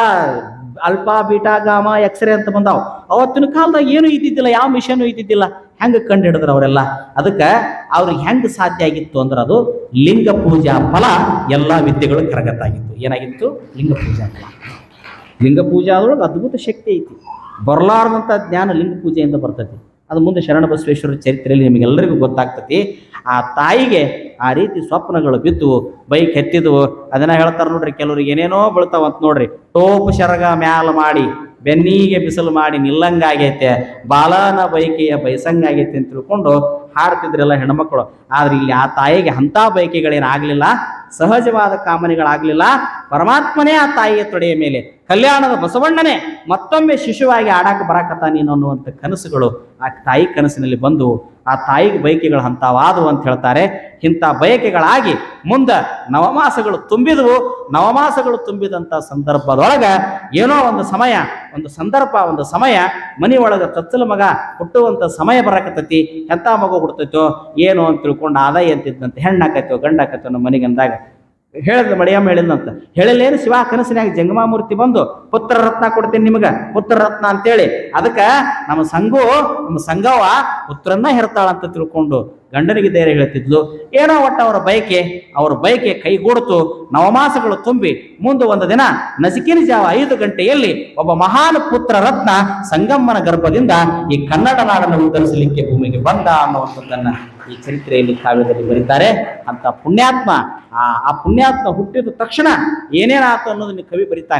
S1: ಅಲ್ಫಾ ಬೀಟಾ ಗಾಮ ಎಕ್ಸ್ರೇ ಅಂತ ಬಂದಾವ ಅವತ್ತಿನ ಕಾಲದಾಗ ಏನು ಇದ್ದಿದ್ದಿಲ್ಲ ಯಾವ ಮಿಷನ್ ಇದ್ದಿದ್ದಿಲ್ಲ ಹೆಂಗೆ ಕಂಡು ಹಿಡಿದ್ರು ಅವರೆಲ್ಲ ಅದಕ್ಕೆ ಅವ್ರಿಗೆ ಹೆಂಗೆ ಸಾಧ್ಯ ಆಗಿತ್ತು ಅಂದ್ರೆ ಅದು ಲಿಂಗ ಪೂಜಾ ಫಲ ಎಲ್ಲ ವಿದ್ಯೆಗಳು ಕರಗತ್ತಾಗಿತ್ತು ಏನಾಗಿತ್ತು ಲಿಂಗ ಪೂಜಾ ಫಲ ಲಿಂಗ ಪೂಜೆ ಆದ್ರೊಳಗೆ ಅದ್ಭುತ ಶಕ್ತಿ ಐತಿ ಬರಲಾರ್ದಂಥ ಜ್ಞಾನ ಲಿಂಗ ಪೂಜೆಯಿಂದ ಬರ್ತೈತಿ ಅದು ಮುಂದೆ ಶರಣ ಬಸವೇಶ್ವರ ಚರಿತ್ರೆಯಲ್ಲಿ ನಿಮಗೆಲ್ಲರಿಗೂ ಗೊತ್ತಾಗ್ತತಿ ಆ ತಾಯಿಗೆ ಆ ರೀತಿ ಸ್ವಪ್ನಗಳು ಬಿದ್ದು ಬೈಕ್ ಎತ್ತಿದ್ವು ಅದನ್ನ ಹೇಳ್ತಾರೆ ನೋಡ್ರಿ ಕೆಲವ್ರಿಗೆ ಏನೇನೋ ಬೀಳ್ತಾವಂತ ನೋಡ್ರಿ ಟೋಪ್ ಶರಗ ಮ್ಯಾಲ ಮಾಡಿ ಬೆನ್ನಿಗೆ ಬಿಸಿಲು ಮಾಡಿ ನಿಲ್ಲಂಗಾಗೈತೆ ಬಾಲನ ಬೈಕೆಯ ಬಯಸಂಗಾಗೈತೆ ಅಂತ ತಿಳ್ಕೊಂಡು ಹಾಡ್ತಿದ್ರೆಲ್ಲ ಹೆಣ್ಮಕ್ಳು ಆದ್ರೆ ಇಲ್ಲಿ ಆ ತಾಯಿಗೆ ಅಂಥ ಬಯಕೆಗಳೇನಾಗಲಿಲ್ಲ ಸಹಜವಾದ ಕಾಮನೆಗಳಾಗಲಿಲ್ಲ ಪರಮಾತ್ಮನೇ ಆ ತಾಯಿಯ ತೊಡೆಯ ಮೇಲೆ ಕಲ್ಯಾಣದ ಬಸವಣ್ಣನೇ ಮತ್ತೊಮ್ಮೆ ಶಿಶುವಾಗಿ ಆಡಾಕ ಬರಾಕತ್ತ ನೀನು ಅನ್ನುವಂಥ ಕನಸುಗಳು ಆ ತಾಯಿ ಕನಸಿನಲ್ಲಿ ಬಂದು ಆ ತಾಯಿಗೆ ಬಯಕೆಗಳು ಅಂಥವಾದವು ಅಂತ ಹೇಳ್ತಾರೆ ಇಂಥ ಬಯಕೆಗಳಾಗಿ ಮುಂದೆ ನವಮಾಸಗಳು ತುಂಬಿದವು ನವಮಾಸಗಳು ತುಂಬಿದಂಥ ಸಂದರ್ಭದೊಳಗೆ ಏನೋ ಒಂದು ಸಮಯ ಒಂದು ಸಂದರ್ಭ ಒಂದು ಸಮಯ ಮನೆಯೊಳಗೆ ತತ್ತಲ ಮಗ ಹುಟ್ಟುವಂಥ ಸಮಯ ಬರಾಕತ್ತೈತಿ ಎಂಥ ಮಗು ಹುಡ್ತೈತೋ ಏನು ಅಂತ ತಿಳ್ಕೊಂಡು ಆದಾಯ ಅಂತಿದ್ದಂತೆ ಹೆಣ್ಣಾಕೈತೋ ಗಂಡಾಕೈತೋ ನಮ್ಮ ಮನೆಗೆ ಅಂದಾಗ ಹೇಳಿದ ಮಡಿಯಮ್ಮ ಹೇಳಿದಂತ ಹೇಳಿಲ್ಲೇನು ಶಿವ ಕನಸಿನಾಗ ಜಂಗಮಾಮೂರ್ತಿ ಬಂದು ಪುತ್ರ ರತ್ನ ಕೊಡ್ತೀನಿ ನಿಮಗ ಪುತ್ರ ರತ್ನ ಅಂತೇಳಿ ಅದಕ್ಕೆ ನಮ್ಮ ಸಂಘು ನಮ್ಮ ಸಂಘವ ಪುತ್ರನ್ನ ಹೆರ್ತಾಳಂತ ತಿಳ್ಕೊಂಡು ಗಂಡನಿಗೆ ಧೈರ್ಯ ಹೇಳ್ತಿದ್ಲು ಏನೋ ಒಟ್ಟು ಅವರ ಬಯಕೆ ಅವ್ರ ಬಯಕೆ ಕೈಗೂಡ್ತು ನವಮಾಸಗಳು ತುಂಬಿ ಮುಂದೆ ಒಂದು ದಿನ ನಸಿಕಿನ ಜಾವ ಐದು ಗಂಟೆಯಲ್ಲಿ ಒಬ್ಬ ಮಹಾನ್ ಪುತ್ರ ರತ್ನ ಸಂಗಮ್ಮನ ಗರ್ಭದಿಂದ ಈ ಕನ್ನಡ ನಾಡನ್ನು ಉದ್ಧರಿಸಲಿಕ್ಕೆ ಭೂಮಿಗೆ ಬಂದ ಅನ್ನುವಂಥದ್ದನ್ನ ಈ ಚರಿತ್ರೆಯಲ್ಲಿ ಕಾವ್ಯದಲ್ಲಿ ಬರೀತಾರೆ ಅಂತ ಪುಣ್ಯಾತ್ಮ ಆ ಆ ಪುಣ್ಯಾತ್ಮ ಹುಟ್ಟಿದ ತಕ್ಷಣ ಏನೇನಾಯ್ತು ಅನ್ನೋದನ್ನ ಕವಿ ಬರೀತಾನೆ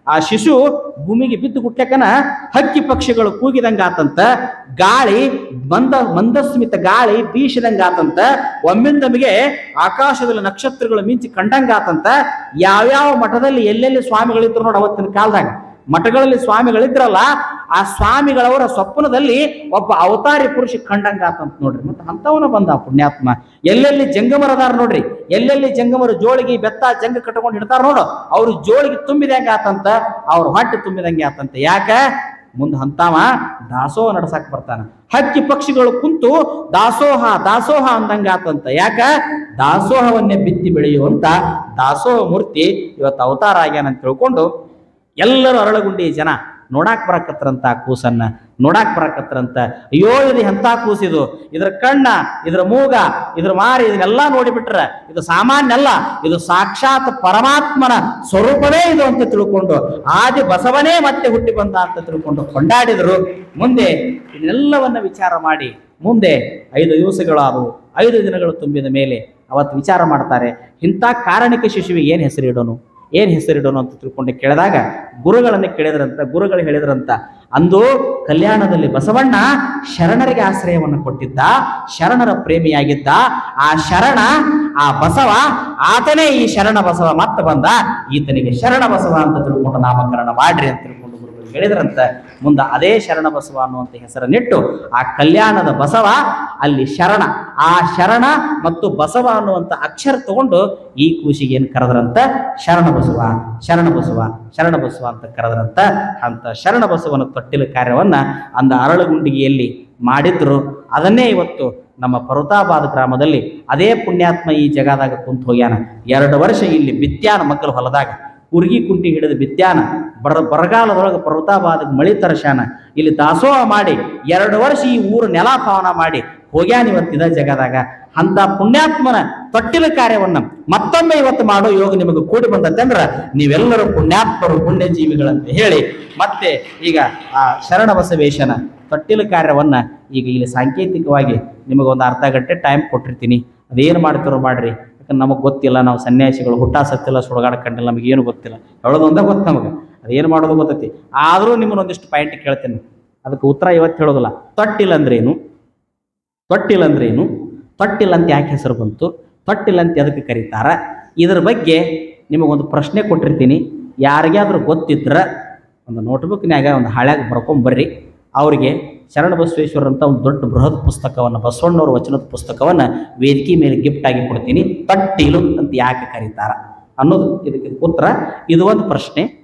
S1: ಆ ಶಿಶು ಭೂಮಿಗೆ ಬಿದ್ದು ಗುಟ್ಟಕನ ಹಕ್ಕಿ ಪಕ್ಷಿಗಳು ಕೂಗಿದಂಗ ಆತಂತ ಗಾಳಿ ಮಂದ ಮಂದಸ್ಮಿತ ಗಾಳಿ ಬೀಸಿದಂಗ ಆತಂತ ಒಮ್ಮಿಂದಮಿಗೆ ಆಕಾಶದಲ್ಲಿ ನಕ್ಷತ್ರಗಳು ಮಿಂಚಿ ಕಂಡಂಗ ಆತಂತ ಯಾವ್ಯಾವ ಮಠದಲ್ಲಿ ಎಲ್ಲೆಲ್ಲಿ ಸ್ವಾಮಿಗಳಿದ್ರು ನೋಡಿ ಅವತ್ತಿನ ಕಾಲದಾಗ ಮಠಗಳಲ್ಲಿ ಸ್ವಾಮಿಗಳಿದ್ರಲ್ಲ ಆ ಸ್ವಾಮಿಗಳವರ ಸ್ವಪ್ನದಲ್ಲಿ ಒಬ್ಬ ಅವತಾರಿ ಪುರುಷ ಕಂಡಂಗ ಆತಂತ ನೋಡ್ರಿ ಮತ್ತೆ ಅಂತವನ ಬಂದ ಆ ಪುಣ್ಯಾತ್ಮ ಎಲ್ಲೆಲ್ಲಿ ಜಂಗಮರದಾರ ನೋಡ್ರಿ ಎಲ್ಲೆಲ್ಲಿ ಜಂಗಮರು ಜೋಳಿಗೆ ಬೆತ್ತ ಜಂಗ ಕಟ್ಕೊಂಡು ಇಡ್ತಾರ ನೋಡು ಅವ್ರು ಜೋಳಿಗೆ ತುಂಬಿದಂಗೆ ಆತಂತ ಅವ್ರ ಹೊಟ್ಟೆ ತುಂಬಿದಂಗೆ ಆತಂತ ಯಾಕ ಮುಂದೆ ಹಂತಾವ ದಾಸೋಹ ನಡ್ಸಕ್ ಬರ್ತಾನ ಹಕ್ಕಿ ಪಕ್ಷಿಗಳು ಕುಂತು ದಾಸೋಹ ದಾಸೋಹ ಅಂದಂಗ ಆತಂತ ಯಾಕ ದಾಸೋಹವನ್ನೇ ಬಿತ್ತಿ ಬೆಳೆಯುವಂತ ದಾಸೋಹ ಮೂರ್ತಿ ಇವತ್ತು ಅವತಾರ ಆಗ್ಯಾನ ಅಂತ ತಿಳ್ಕೊಂಡು ಎಲ್ಲರೂ ಅರಳಗುಂಡಿ ಜನ ನೋಡಾಕ್ ಬರಕತ್ರಂತ ಆ ಕೂಸನ್ನ ನೋಡಾಕ್ ಬರಕತ್ರಂತ ಅಯ್ಯೋ ಇದು ಎಂತ ಕೂಸಿದು ಇದ್ರ ಕಣ್ಣ ಇದ್ರ ಮೂಗ ಇದ್ರ ಮಾರಿ ಇದನ್ನೆಲ್ಲ ನೋಡಿಬಿಟ್ರ ಇದು ಸಾಮಾನ್ಯ ಅಲ್ಲ ಇದು ಸಾಕ್ಷಾತ್ ಪರಮಾತ್ಮನ ಸ್ವರೂಪವೇ ಇದು ಅಂತ ತಿಳ್ಕೊಂಡು ಆದಿ ಬಸವನೇ ಮತ್ತೆ ಹುಟ್ಟಿ ಬಂದ ಅಂತ ತಿಳ್ಕೊಂಡು ಕೊಂಡಾಡಿದರು ಮುಂದೆ ಇದನ್ನೆಲ್ಲವನ್ನ ವಿಚಾರ ಮಾಡಿ ಮುಂದೆ ಐದು ದಿವಸಗಳಾದವು ಐದು ದಿನಗಳು ತುಂಬಿದ ಮೇಲೆ ಅವತ್ತು ವಿಚಾರ ಮಾಡ್ತಾರೆ ಇಂಥ ಕಾರಣಿಕ ಶಿಶುವಿಗೆ ಏನು ಹೆಸರಿಡೋನು ಏನು ಹೆಸರಿಡೋನು ಅಂತ ತಿಳ್ಕೊಂಡು ಕೇಳಿದಾಗ ಗುರುಗಳನ್ನು ಕೇಳಿದ್ರಂತ ಗುರುಗಳು ಹೇಳಿದ್ರಂತ ಅಂದು ಕಲ್ಯಾಣದಲ್ಲಿ ಬಸವಣ್ಣ ಶರಣರಿಗೆ ಆಶ್ರಯವನ್ನು ಕೊಟ್ಟಿದ್ದ ಶರಣರ ಪ್ರೇಮಿಯಾಗಿದ್ದ ಆ ಶರಣ ಆ ಬಸವ ಆತನೇ ಈ ಶರಣ ಬಸವ ಮತ್ತೆ ಬಂದ ಈತನಿಗೆ ಶರಣ ಬಸವ ಅಂತ ತಿಳ್ಕೊಂಡು ನಾಮಕರಣ ಮಾಡ್ರಿ ಅಂತ ತಿಳ್ಕೊಂಡು ಗುರುಗಳು ಹೇಳಿದ್ರಂತ ಮುಂದೆ ಅದೇ ಶರಣ ಬಸವ ಅನ್ನುವಂಥ ಹೆಸರನ್ನಿಟ್ಟು ಆ ಕಲ್ಯಾಣದ ಬಸವ ಅಲ್ಲಿ ಶರಣ ಆ ಶರಣ ಮತ್ತು ಬಸವ ಅನ್ನುವಂಥ ಅಕ್ಷರ ತಗೊಂಡು ಈ ಕೂಸಿಗೆ ಏನು ಕರೆದ್ರಂತ ಶರಣ ಬಸವ ಶರಣ ಬಸವ ಶರಣ ಬಸವ ಅಂತ ಕರೆದ್ರಂತ ಅಂತ ಶರಣ ಬಸವನ ತೊಟ್ಟಿಲ ಕಾರ್ಯವನ್ನ ಅಂದ ಅರಳಗುಂಡಿಗೆಯಲ್ಲಿ ಮಾಡಿದ್ರು ಅದನ್ನೇ ಇವತ್ತು ನಮ್ಮ ಪರ್ವತಾಬಾದ್ ಗ್ರಾಮದಲ್ಲಿ ಅದೇ ಪುಣ್ಯಾತ್ಮ ಈ ಜಗದಾಗ ಕುಂತು ಹೋಗ್ಯಾನ ಎರಡು ವರ್ಷ ಇಲ್ಲಿ ಬಿತ್ಯಾನ ಮಕ್ಕಳು ಹೊಲದಾಗ ಕುರ್ಗಿ ಕುಂಟಿ ಹಿಡಿದು ಬಿತ್ಯಾನ ಬರ ಬರಗಾಲದೊಳಗೆ ಪರ್ವತಾಬಾದ್ಗೆ ಮಳಿ ತರಸ್ಯಾನ ಇಲ್ಲಿ ದಾಸೋಹ ಮಾಡಿ ಎರಡು ವರ್ಷ ಈ ಊರು ನೆಲ ಪಾವನ ಮಾಡಿ ಹೋಗ್ಯಾನ ಇವತ್ತಿದ ಜಗದಾಗ ಅಂತ ಪುಣ್ಯಾತ್ಮನ ತೊಟ್ಟಿಲ ಕಾರ್ಯವನ್ನ ಮತ್ತೊಮ್ಮೆ ಇವತ್ತು ಮಾಡೋ ಯೋಗ ನಿಮಗೆ ಕೂಡಿ ಬಂದತ್ತೆ ಅಂದ್ರ ನೀವೆಲ್ಲರೂ ಪುಣ್ಯಾತ್ಮರು ಪುಣ್ಯ ಜೀವಿಗಳಂತ ಹೇಳಿ ಮತ್ತೆ ಈಗ ಆ ಶರಣ ಬಸವೇಶನ ತೊಟ್ಟಿಲ ಕಾರ್ಯವನ್ನ ಈಗ ಇಲ್ಲಿ ಸಾಂಕೇತಿಕವಾಗಿ ನಿಮಗೊಂದು ಅರ್ಧ ಗಂಟೆ ಟೈಮ್ ಕೊಟ್ಟಿರ್ತೀನಿ ಅದೇನು ಮಾಡ್ತಿರೋ ಮಾಡ್ರಿ ಯಾಕಂದ್ರೆ ನಮಗೆ ಗೊತ್ತಿಲ್ಲ ನಾವು ಸನ್ಯಾಸಿಗಳು ಹುಟ್ಟ ಸತ್ತಿಲ್ಲ ಸುಡಗಾಡ ಕಂಡಿಲ್ಲ ನಮಗೇನು ಗೊತ್ತಿಲ್ಲ ಹೇಳೋದೊಂದೇ ಗೊತ್ತು ನಮಗೆ ಅದೇನು ಮಾಡೋದು ಗೊತ್ತೈತಿ ಆದರೂ ನಿಮ್ಮನ್ನ ಒಂದಿಷ್ಟು ಪಾಯಿಂಟ್ ಕೇಳ್ತೇನೆ ಅದಕ್ಕೆ ಉತ್ತರ ಇವತ್ತು ಹೇಳೋದಿಲ್ಲ ತೊಟ್ಟಿಲ್ಲ ಅಂದ್ರೇನು ತೊಟ್ಟಿಲ್ಲ ಅಂದ್ರೇನು ತೊಟ್ಟಿಲ್ಲ ಅಂತ ಯಾಕೆ ಹೆಸರು ಬಂತು ತೊಟ್ಟಿಲ್ಲ ಅಂತ ಎದಕ್ಕೆ ಕರೀತಾರ ಇದ್ರ ಬಗ್ಗೆ ನಿಮಗೊಂದು ಪ್ರಶ್ನೆ ಕೊಟ್ಟಿರ್ತೀನಿ ಯಾರಿಗಾದ್ರೂ ಗೊತ್ತಿದ್ರೆ ಒಂದು ನೋಟ್ಬುಕ್ನ್ಯಾಗ ಒಂದು ಹಳ್ಯಾಗ ಬರ್ಕೊಂಬರ್ರಿ ಅವರಿಗೆ ಶರಣ ಬಸವೇಶ್ವರ ಅಂತ ಒಂದು ದೊಡ್ಡ ಬೃಹತ್ ಪುಸ್ತಕವನ್ನು ಬಸವಣ್ಣವ್ರ ವಚನದ ಪುಸ್ತಕವನ್ನು ವೇದಿಕೆ ಮೇಲೆ ಗಿಫ್ಟ್ ಆಗಿ ಕೊಡ್ತೀನಿ ತೊಟ್ಟಿಲು ಅಂತ ಯಾಕೆ ಕರೀತಾರ ಅನ್ನೋದು ಇದಕ್ಕೆ ಉತ್ತರ ಇದು ಒಂದು ಪ್ರಶ್ನೆ